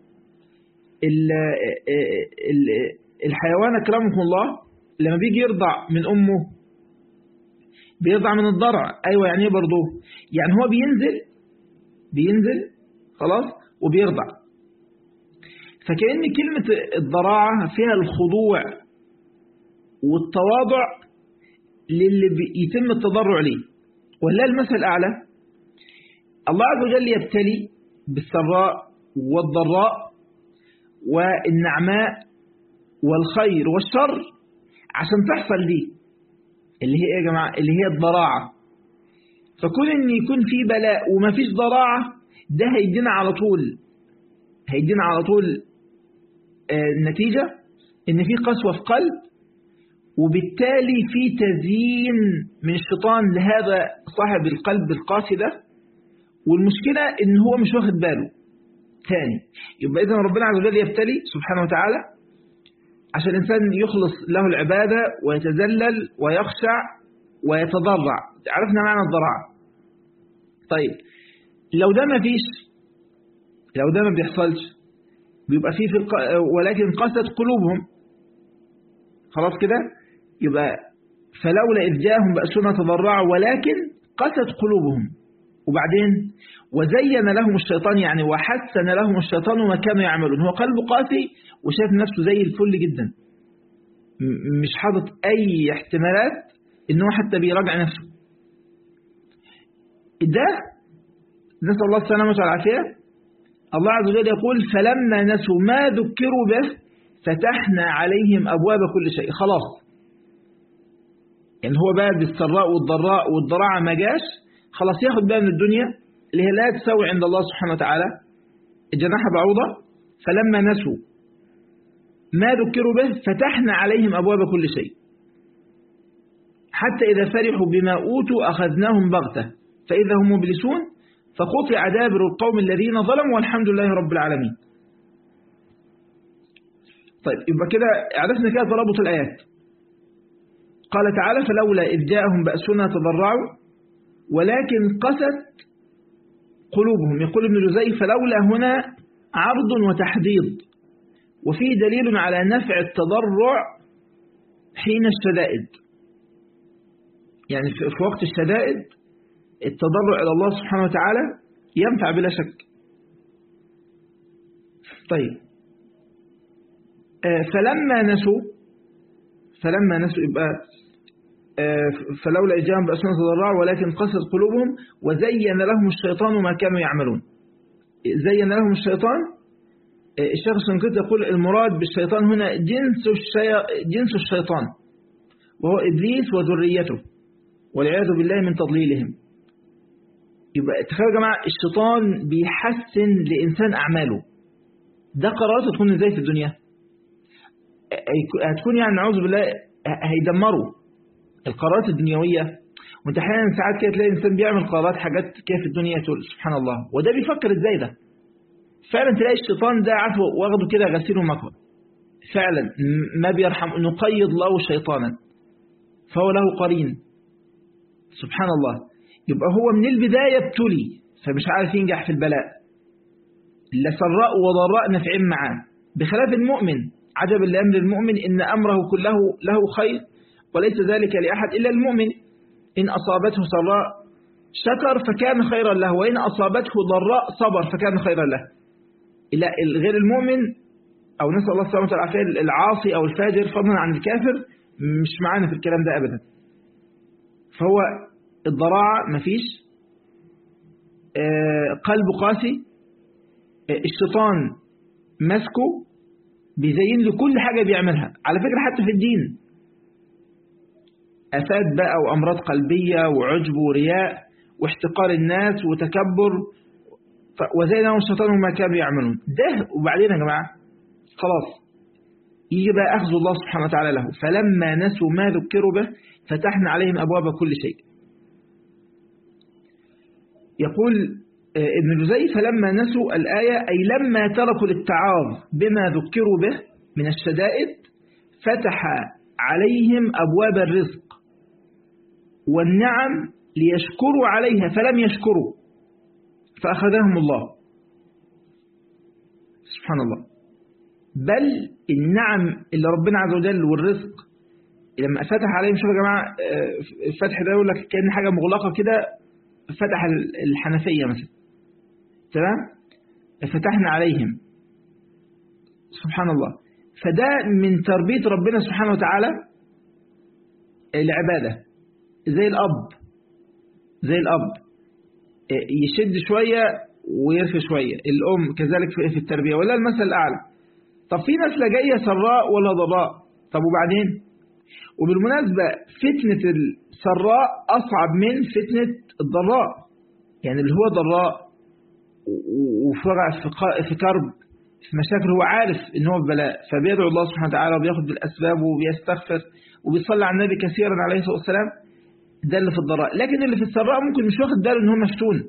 الحيوان اكرمكم الله لما بيجي يرضع من امه بيرضع من الضرع ايوه يعني ايه برضه يعني هو بينزل بينزل خلاص وبيرضع فكأن كلمة الضراعة فيها الخضوع والتواضع للي يتم التضرع ليه ولا المثل الأعلى الله عز وجل يبتلي بالسراء والضراء والنعماء والخير والشر عشان تحصل دي اللي هي ايه يا جماعة اللي هي الضراعة فكون ان يكون في بلاء وما فيش ضراعة ده هيدينا على طول هيدينا على طول النتيجة ان في قسوة في قلب وبالتالي في تزيين من الشيطان لهذا صاحب القلب القاسي ده والمشكلة ان هو مش واخد باله ثاني يبقى إذا ربنا عز وجل يبتلي سبحانه وتعالى عشان الإنسان يخلص له العبادة ويتذلل ويخشع ويتضرع عرفنا معنى الضراعة طيب لو ده ما فيش لو ده ما بيحصلش بيبقى فيه في الق... ولكن قست قلوبهم خلاص كده يبقى فلولا إذ جاءهم بأسنا تضرعوا ولكن قست قلوبهم وبعدين وزين لهم الشيطان يعني وحسن لهم الشيطان ما كانوا يعملون هو قلبه قاسي وشايف نفسه زي الفل جدا مش حاطط أي احتمالات إن هو حتى بيراجع نفسه ده نسأل الله السلامة والعافية الله عز وجل يقول فلما نسوا ما ذكروا به فتحنا عليهم أبواب كل شيء خلاص يعني هو بقى بالسراء والضراء والضراعة ما جاش خلاص ياخد بقى من الدنيا اللي هي لا تساوي عند الله سبحانه وتعالى الجناح بعوضة فلما نسوا ما ذكروا به فتحنا عليهم أبواب كل شيء حتى إذا فرحوا بما أوتوا أخذناهم بغتة فإذا هم مبلسون فقطع دابر القوم الذين ظلموا والحمد لله رب العالمين طيب يبقى كده عرفنا كده ترابط الآيات قال تعالى فلولا إذ جاءهم بأسنا تضرعوا ولكن قست قلوبهم يقول ابن جزي فلولا هنا عرض وتحديد وفيه دليل على نفع التضرع حين الشدائد يعني في وقت الشدائد التضرع إلى الله سبحانه وتعالى ينفع بلا شك طيب فلما نسوا فلما نسوا يبقى فلولا إجابة بأسنا تضرعوا ولكن قست قلوبهم وزين لهم الشيطان ما كانوا يعملون زين لهم الشيطان الشيخ الشنقيط يقول المراد بالشيطان هنا جنس, الشي... جنس الشيطان وهو إبليس وذريته والعياذ بالله من تضليلهم يبقى تخيلوا يا جماعة الشيطان بيحسن لإنسان أعماله ده قراراته تكون ازاي في الدنيا هتكون يعني نعوذ بالله هيدمروا القرارات الدنيوية وانت احيانا ساعات كده تلاقي الانسان بيعمل قرارات حاجات كده في الدنيا تقول سبحان الله وده بيفكر ازاي ده فعلا تلاقي الشيطان ده عارفه واخده كده غسيل ومكوى فعلا ما بيرحم نقيض له شيطانا فهو له قرين سبحان الله يبقى هو من البداية ابتلي فمش عارف ينجح في البلاء لا سراء وضراء نفعين معاه بخلاف المؤمن عجب لأمر المؤمن إن أمره كله له خير وليس ذلك لأحد إلا المؤمن إن أصابته سراء شكر فكان خيرا له وإن أصابته ضراء صبر فكان خيرا له إلا غير المؤمن أو نسأل الله السلامة والعافية العاصي أو الفاجر فضلا عن الكافر مش معانا في الكلام ده أبدا فهو الضراعة مفيش قلبه قاسي الشيطان ماسكه بيزين له كل حاجة بيعملها على فكرة حتى في الدين أفات بقى وأمراض قلبية وعجب ورياء واحتقار الناس وتكبر وزين لهم الشيطان ما كانوا يعملون ده وبعدين يا جماعة خلاص يجي بقى أخذ الله سبحانه وتعالى له فلما نسوا ما ذكروا به فتحنا عليهم أبواب كل شيء يقول ابن جزي فلما نسوا الآية أي لما تركوا الاتعاظ بما ذكروا به من الشدائد فتح عليهم أبواب الرزق والنعم ليشكروا عليها فلم يشكروا فأخذهم الله سبحان الله بل النعم اللي ربنا عز وجل والرزق لما فتح عليهم شوفوا يا جماعة الفتح ده يقول لك كأن حاجة مغلقة كده فتح الحنفية مثلا تمام فتحنا عليهم سبحان الله فده من تربية ربنا سبحانه وتعالى العبادة زي الأب زي الأب يشد شوية ويرخي شوية الأم كذلك في التربية ولا المثل الأعلى طب في ناس لا جاية سراء ولا ضراء طب وبعدين وبالمناسبة فتنة السراء أصعب من فتنة الضراء يعني اللي هو ضراء وفرع في كرب في مشاكل هو عارف ان هو ببلاء فبيدعو الله سبحانه وتعالى وبياخد بالأسباب وبيستغفر وبيصلي على النبي كثيرا عليه الصلاة والسلام ده اللي في الضراء لكن اللي في السراء ممكن مش واخد باله ان هو مفتون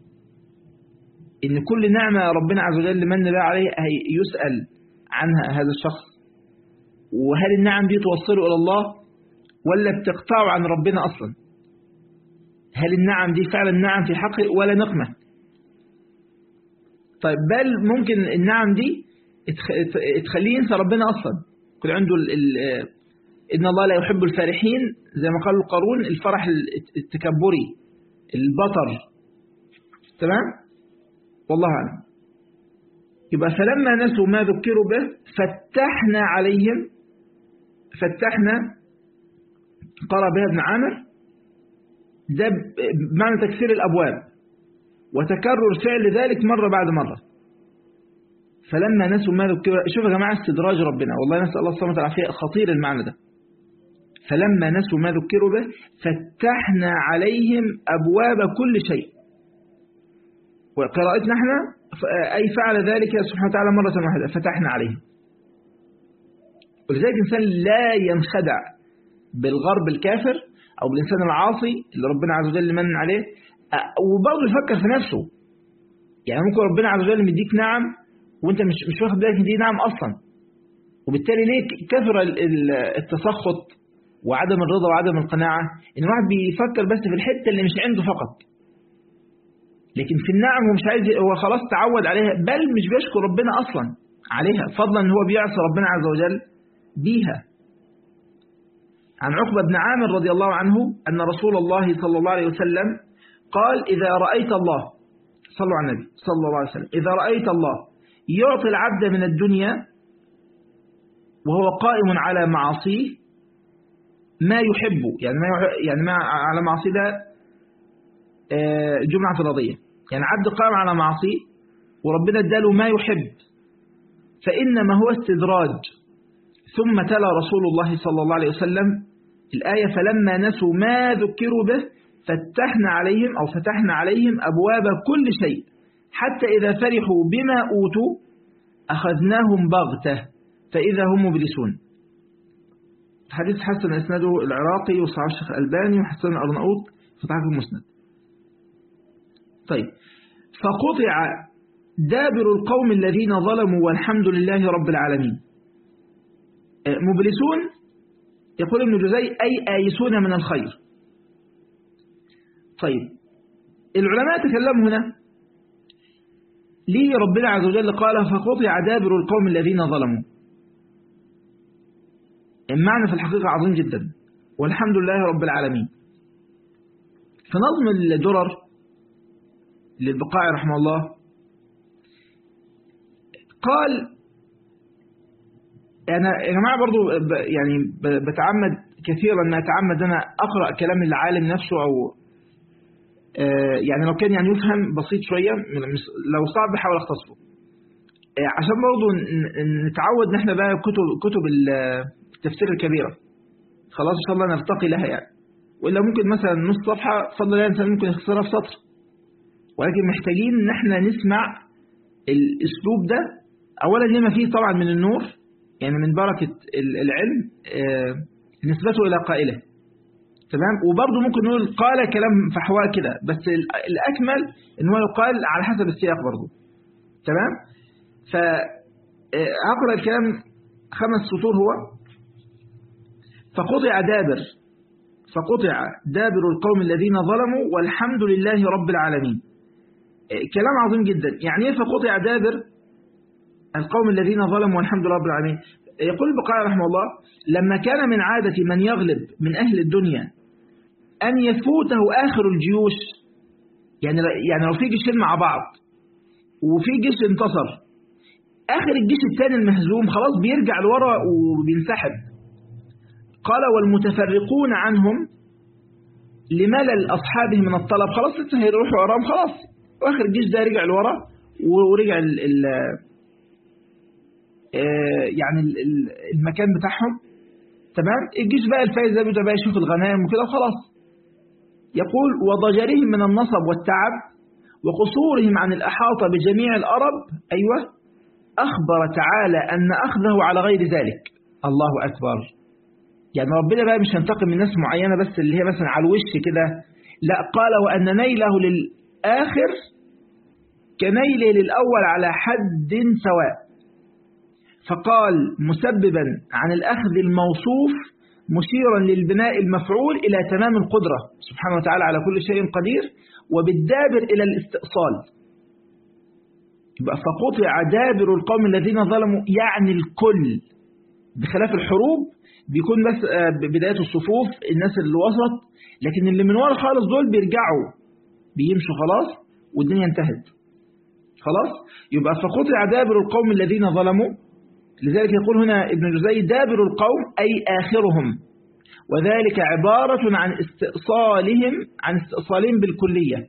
ان كل نعمة ربنا عز وجل من بها عليه يسأل عنها هذا الشخص وهل النعم دي توصله إلى الله ولا بتقطعه عن ربنا أصلا هل النعم دي فعلا نعم في حقه ولا نقمة طيب بل ممكن النعم دي تخليه ينسى ربنا أصلا كل عنده ال ال إن الله لا يحب الفارحين زي ما قال القارون الفرح التكبري البطر تمام والله أعلم يبقى فلما نسوا ما ذكروا به فتحنا عليهم فتحنا قرأ بها ابن عامر ده بمعنى تكسير الأبواب وتكرر فعل ذلك مرة بعد مرة فلما نسوا ما ذكروا شوف يا جماعة استدراج ربنا والله نسأل الله سبحانه وتعالى خطير المعنى ده فلما نسوا ما ذكروا به فتحنا عليهم أبواب كل شيء وقراءتنا احنا أي فعل ذلك سبحانه وتعالى مرة واحدة فتحنا عليهم ولذلك الإنسان لا ينخدع بالغرب الكافر أو بالإنسان العاصي اللي ربنا عز وجل من عليه وبرضه يفكر في نفسه يعني ممكن ربنا عز وجل مديك نعم وانت مش مش واخد بالك دي نعم أصلا وبالتالي ليه كثر التسخط وعدم الرضا وعدم القناعة إن الواحد بيفكر بس في الحتة اللي مش عنده فقط لكن في النعم هو مش عايز هو خلاص تعود عليها بل مش بيشكر ربنا أصلا عليها فضلا ان هو بيعصي ربنا عز وجل بيها عن عقبة بن عامر رضي الله عنه أن رسول الله صلى الله عليه وسلم قال إذا رأيت الله صلوا على النبي صلى الله عليه وسلم إذا رأيت الله يعطي العبد من الدنيا وهو قائم على معاصيه ما يحبه يعني ما يعني ما على معصيه ده جمعة افتراضية يعني عبد قائم على معصيه وربنا اداله ما يحب فإنما هو استدراج ثم تلا رسول الله صلى الله عليه وسلم الآية فلما نسوا ما ذكروا به فتحنا عليهم أو فتحنا عليهم أبواب كل شيء حتى إذا فرحوا بما أوتوا أخذناهم بغتة فإذا هم مبلسون حديث حسن إسناده العراقي وصحاب الشيخ الألباني وحسن الأرناؤوط في تعرف المسند طيب فقطع دابر القوم الذين ظلموا والحمد لله رب العالمين مبلسون يقول ابن جزي أي آيسون من الخير طيب العلماء تكلموا هنا ليه ربنا عز وجل قال فقطع دابر القوم الذين ظلموا المعنى في الحقيقة عظيم جدا والحمد لله رب العالمين في نظم الدرر للبقاع رحمه الله قال أنا يا جماعة برضو يعني بتعمد كثيرا أن أتعمد أنا أقرأ كلام العالم نفسه أو يعني لو كان يعني يفهم بسيط شوية لو صعب بحاول أختصره عشان برضو نتعود ان احنا بقى كتب كتب التفسير الكبيرة خلاص ان شاء الله نرتقي لها يعني وإلا ممكن مثلا نص صفحة فضل الله الإنسان ممكن يختصرها في سطر ولكن محتاجين ان احنا نسمع الاسلوب ده اولا لما فيه طبعا من النور يعني من بركة العلم نسبته الى قائله تمام وبرضه ممكن نقول قال كلام فحواء كده بس الاكمل ان هو يقال على حسب السياق برضه تمام فأقرأ الكلام خمس سطور هو فقطع دابر فقطع دابر القوم الذين ظلموا والحمد لله رب العالمين كلام عظيم جدا يعني ايه فقطع دابر القوم الذين ظلموا والحمد لله رب العالمين يقول البقاء رحمه الله لما كان من عادة من يغلب من أهل الدنيا أن يفوته آخر الجيوش يعني يعني لو في جيشين مع بعض وفي جيش انتصر آخر الجيش الثاني المهزوم خلاص بيرجع لورا وبينسحب قال والمتفرقون عنهم لملل أصحابه من الطلب خلاص لسه هيروحوا وراهم خلاص وآخر الجيش ده رجع لورا ورجع ال ال يعني المكان بتاعهم تمام الجيش بقى الفايز ده بيبدأ بقى يشوف الغنائم وكده وخلاص يقول وضجرهم من النصب والتعب وقصورهم عن الأحاطة بجميع الأرب أيوة أخبر تعالى أن أخذه على غير ذلك الله أكبر يعني ربنا بقى مش هينتقم من ناس معينة بس اللي هي مثلا على الوش كده لا قال وأن نيله للآخر كنيله للأول على حد سواء فقال مسببا عن الأخذ الموصوف مشيرا للبناء المفعول إلى تمام القدرة سبحانه وتعالى على كل شيء قدير وبالدابر إلى الاستئصال يبقى فقطع دابر القوم الذين ظلموا يعني الكل بخلاف الحروب بيكون بس بداية الصفوف الناس اللي وسط لكن اللي من ورا خالص دول بيرجعوا بيمشوا خلاص والدنيا انتهت خلاص يبقى فقطع دابر القوم الذين ظلموا لذلك يقول هنا ابن جزي دابر القوم أي آخرهم وذلك عبارة عن استئصالهم عن استئصالهم بالكلية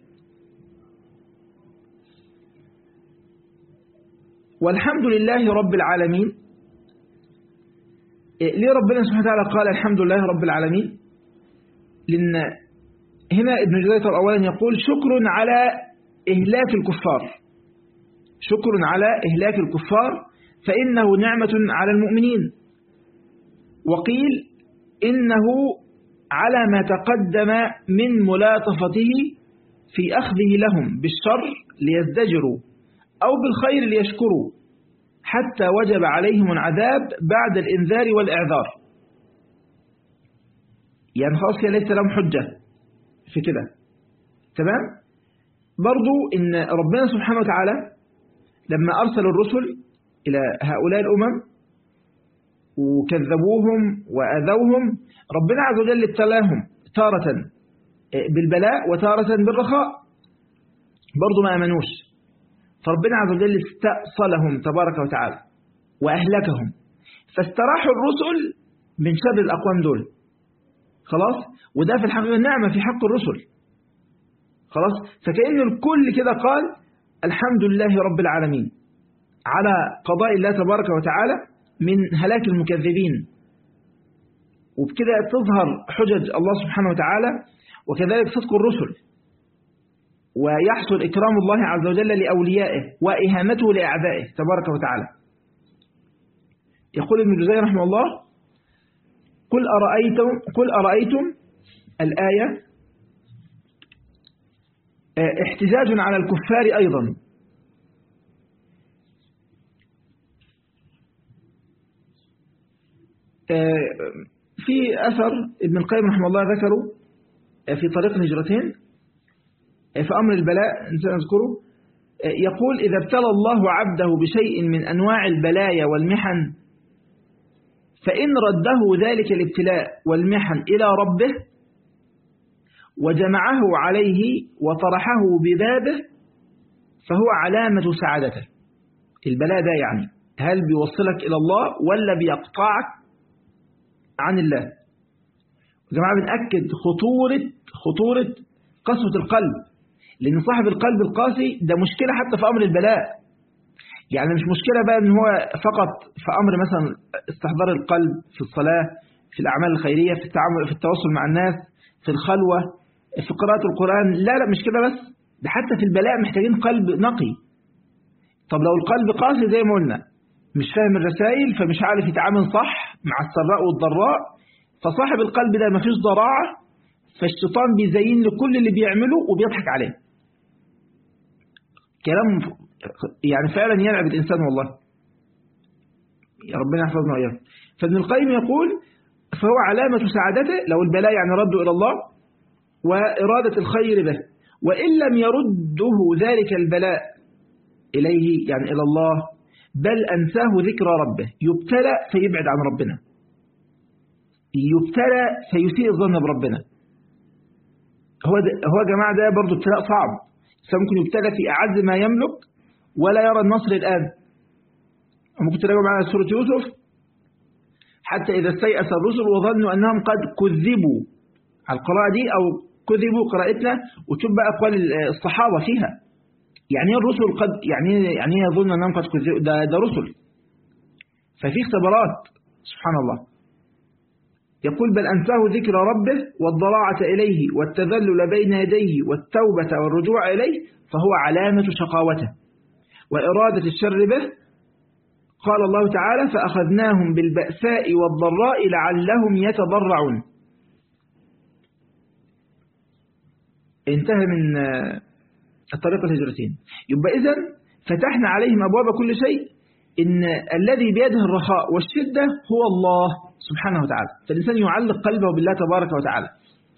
والحمد لله رب العالمين ليه ربنا سبحانه وتعالى قال الحمد لله رب العالمين لأن هنا ابن جزير أولا يقول شكر على إهلاك الكفار شكر على إهلاك الكفار فإنه نعمة على المؤمنين وقيل إنه على ما تقدم من ملاطفته في أخذه لهم بالشر ليزدجروا أو بالخير ليشكروا حتى وجب عليهم العذاب بعد الإنذار والإعذار يعني خلاص كده ليس لهم حجة في كده تمام برضو إن ربنا سبحانه وتعالى لما أرسل الرسل إلى هؤلاء الأمم وكذبوهم وأذوهم ربنا عز وجل ابتلاهم تارة بالبلاء وتارة بالرخاء برضو ما أمنوش فربنا عز وجل استأصلهم تبارك وتعالى وأهلكهم فاستراحوا الرسل من شر الأقوام دول خلاص وده في الحقيقة نعمة في حق الرسل خلاص فكأن الكل كده قال الحمد لله رب العالمين على قضاء الله تبارك وتعالى من هلاك المكذبين وبكده تظهر حجج الله سبحانه وتعالى وكذلك صدق الرسل ويحصل إكرام الله عز وجل لأوليائه وإهانته لأعدائه تبارك وتعالى يقول ابن جزي رحمه الله قل أرأيتم, قل أرأيتم الآية احتجاج على الكفار أيضا في أثر ابن القيم رحمه الله ذكره في طريق الهجرتين في أمر البلاء نذكره يقول إذا ابتلى الله عبده بشيء من أنواع البلايا والمحن فإن رده ذلك الابتلاء والمحن إلى ربه وجمعه عليه وطرحه ببابه فهو علامة سعادته البلاء ده يعني هل بيوصلك إلى الله ولا بيقطعك عن الله يا جماعة بنأكد خطورة خطورة قسوة القلب لأن صاحب القلب القاسي ده مشكلة حتى في أمر البلاء يعني مش مشكلة بقى ان هو فقط في أمر مثلا استحضار القلب في الصلاة في الأعمال الخيرية في التعامل في التواصل مع الناس في الخلوة في قراءة القرآن لا لا مش كده بس ده حتى في البلاء محتاجين قلب نقي طب لو القلب قاسي زي ما قلنا مش فاهم الرسائل فمش عارف يتعامل صح مع السراء والضراء فصاحب القلب ده مفيش ضراعة فالشيطان بيزين له كل اللي بيعمله وبيضحك عليه كلام يعني فعلا يلعب الإنسان والله يا ربنا يحفظنا وإياه فابن القيم يقول فهو علامة سعادته لو البلاء يعني رده إلى الله وإرادة الخير به وإن لم يرده ذلك البلاء إليه يعني إلى الله بل أنساه ذكر ربه يبتلى فيبعد عن ربنا يبتلى فيسيء الظن بربنا هو هو يا جماعة ده برضه ابتلاء صعب فممكن يبتلى في أعز ما يملك ولا يرى النصر الآن ممكن تلاقوا معنا سورة يوسف حتى إذا استيأس الرسل وظنوا أنهم قد كذبوا على القراءة دي أو كذبوا قراءتنا وتشوف بقى أقوال الصحابة فيها يعني ايه الرسل قد يعني يعني ايه يظن أنهم قد كذبوا ده, ده رسل ففي اختبارات سبحان الله يقول بل أنساه ذكر ربه والضراعة إليه والتذلل بين يديه والتوبة والرجوع إليه فهو علامة شقاوته وإرادة الشر به قال الله تعالى فأخذناهم بالبأساء والضراء لعلهم يتضرعون انتهى من الطريق الهجرتين يبقى إذن فتحنا عليهم أبواب كل شيء إن الذي بيده الرخاء والشدة هو الله سبحانه وتعالى فالإنسان يعلق قلبه بالله تبارك وتعالى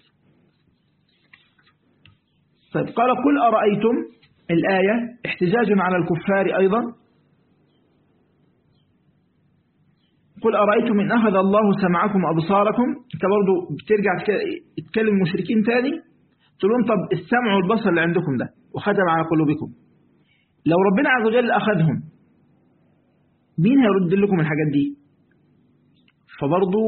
طيب قال قل أرأيتم الآية احتجاج على الكفار أيضا قل أرأيتم إن أخذ الله سمعكم وأبصاركم أنت برضو بترجع تتكلم مشركين تاني تقول لهم طب السمع والبصر اللي عندكم ده وختم على قلوبكم لو ربنا عز وجل أخذهم مين هيرد لكم الحاجات دي فبرضو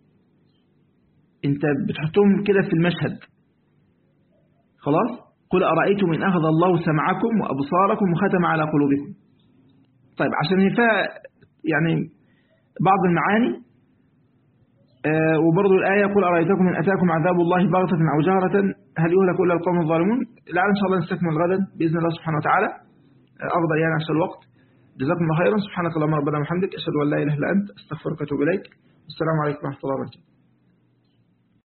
انت بتحطهم كده في المشهد خلاص قل أرأيتم إن أخذ الله سمعكم وأبصاركم وختم على قلوبكم طيب عشان فيها يعني بعض المعاني آه وبرضو الآية قل أرأيتكم إن أتاكم عذاب الله بغتة أو جهرة هل يهلك إلا القوم الظالمون لعل إن شاء الله نستكمل غدا بإذن الله سبحانه وتعالى آه أفضل يعني عشان الوقت جزاكم الله خيرا سبحانك اللهم ربنا وبحمدك أشهد أن لا إله إلا أنت أستغفرك وأتوب إليك والسلام عليكم ورحمة الله وبركاته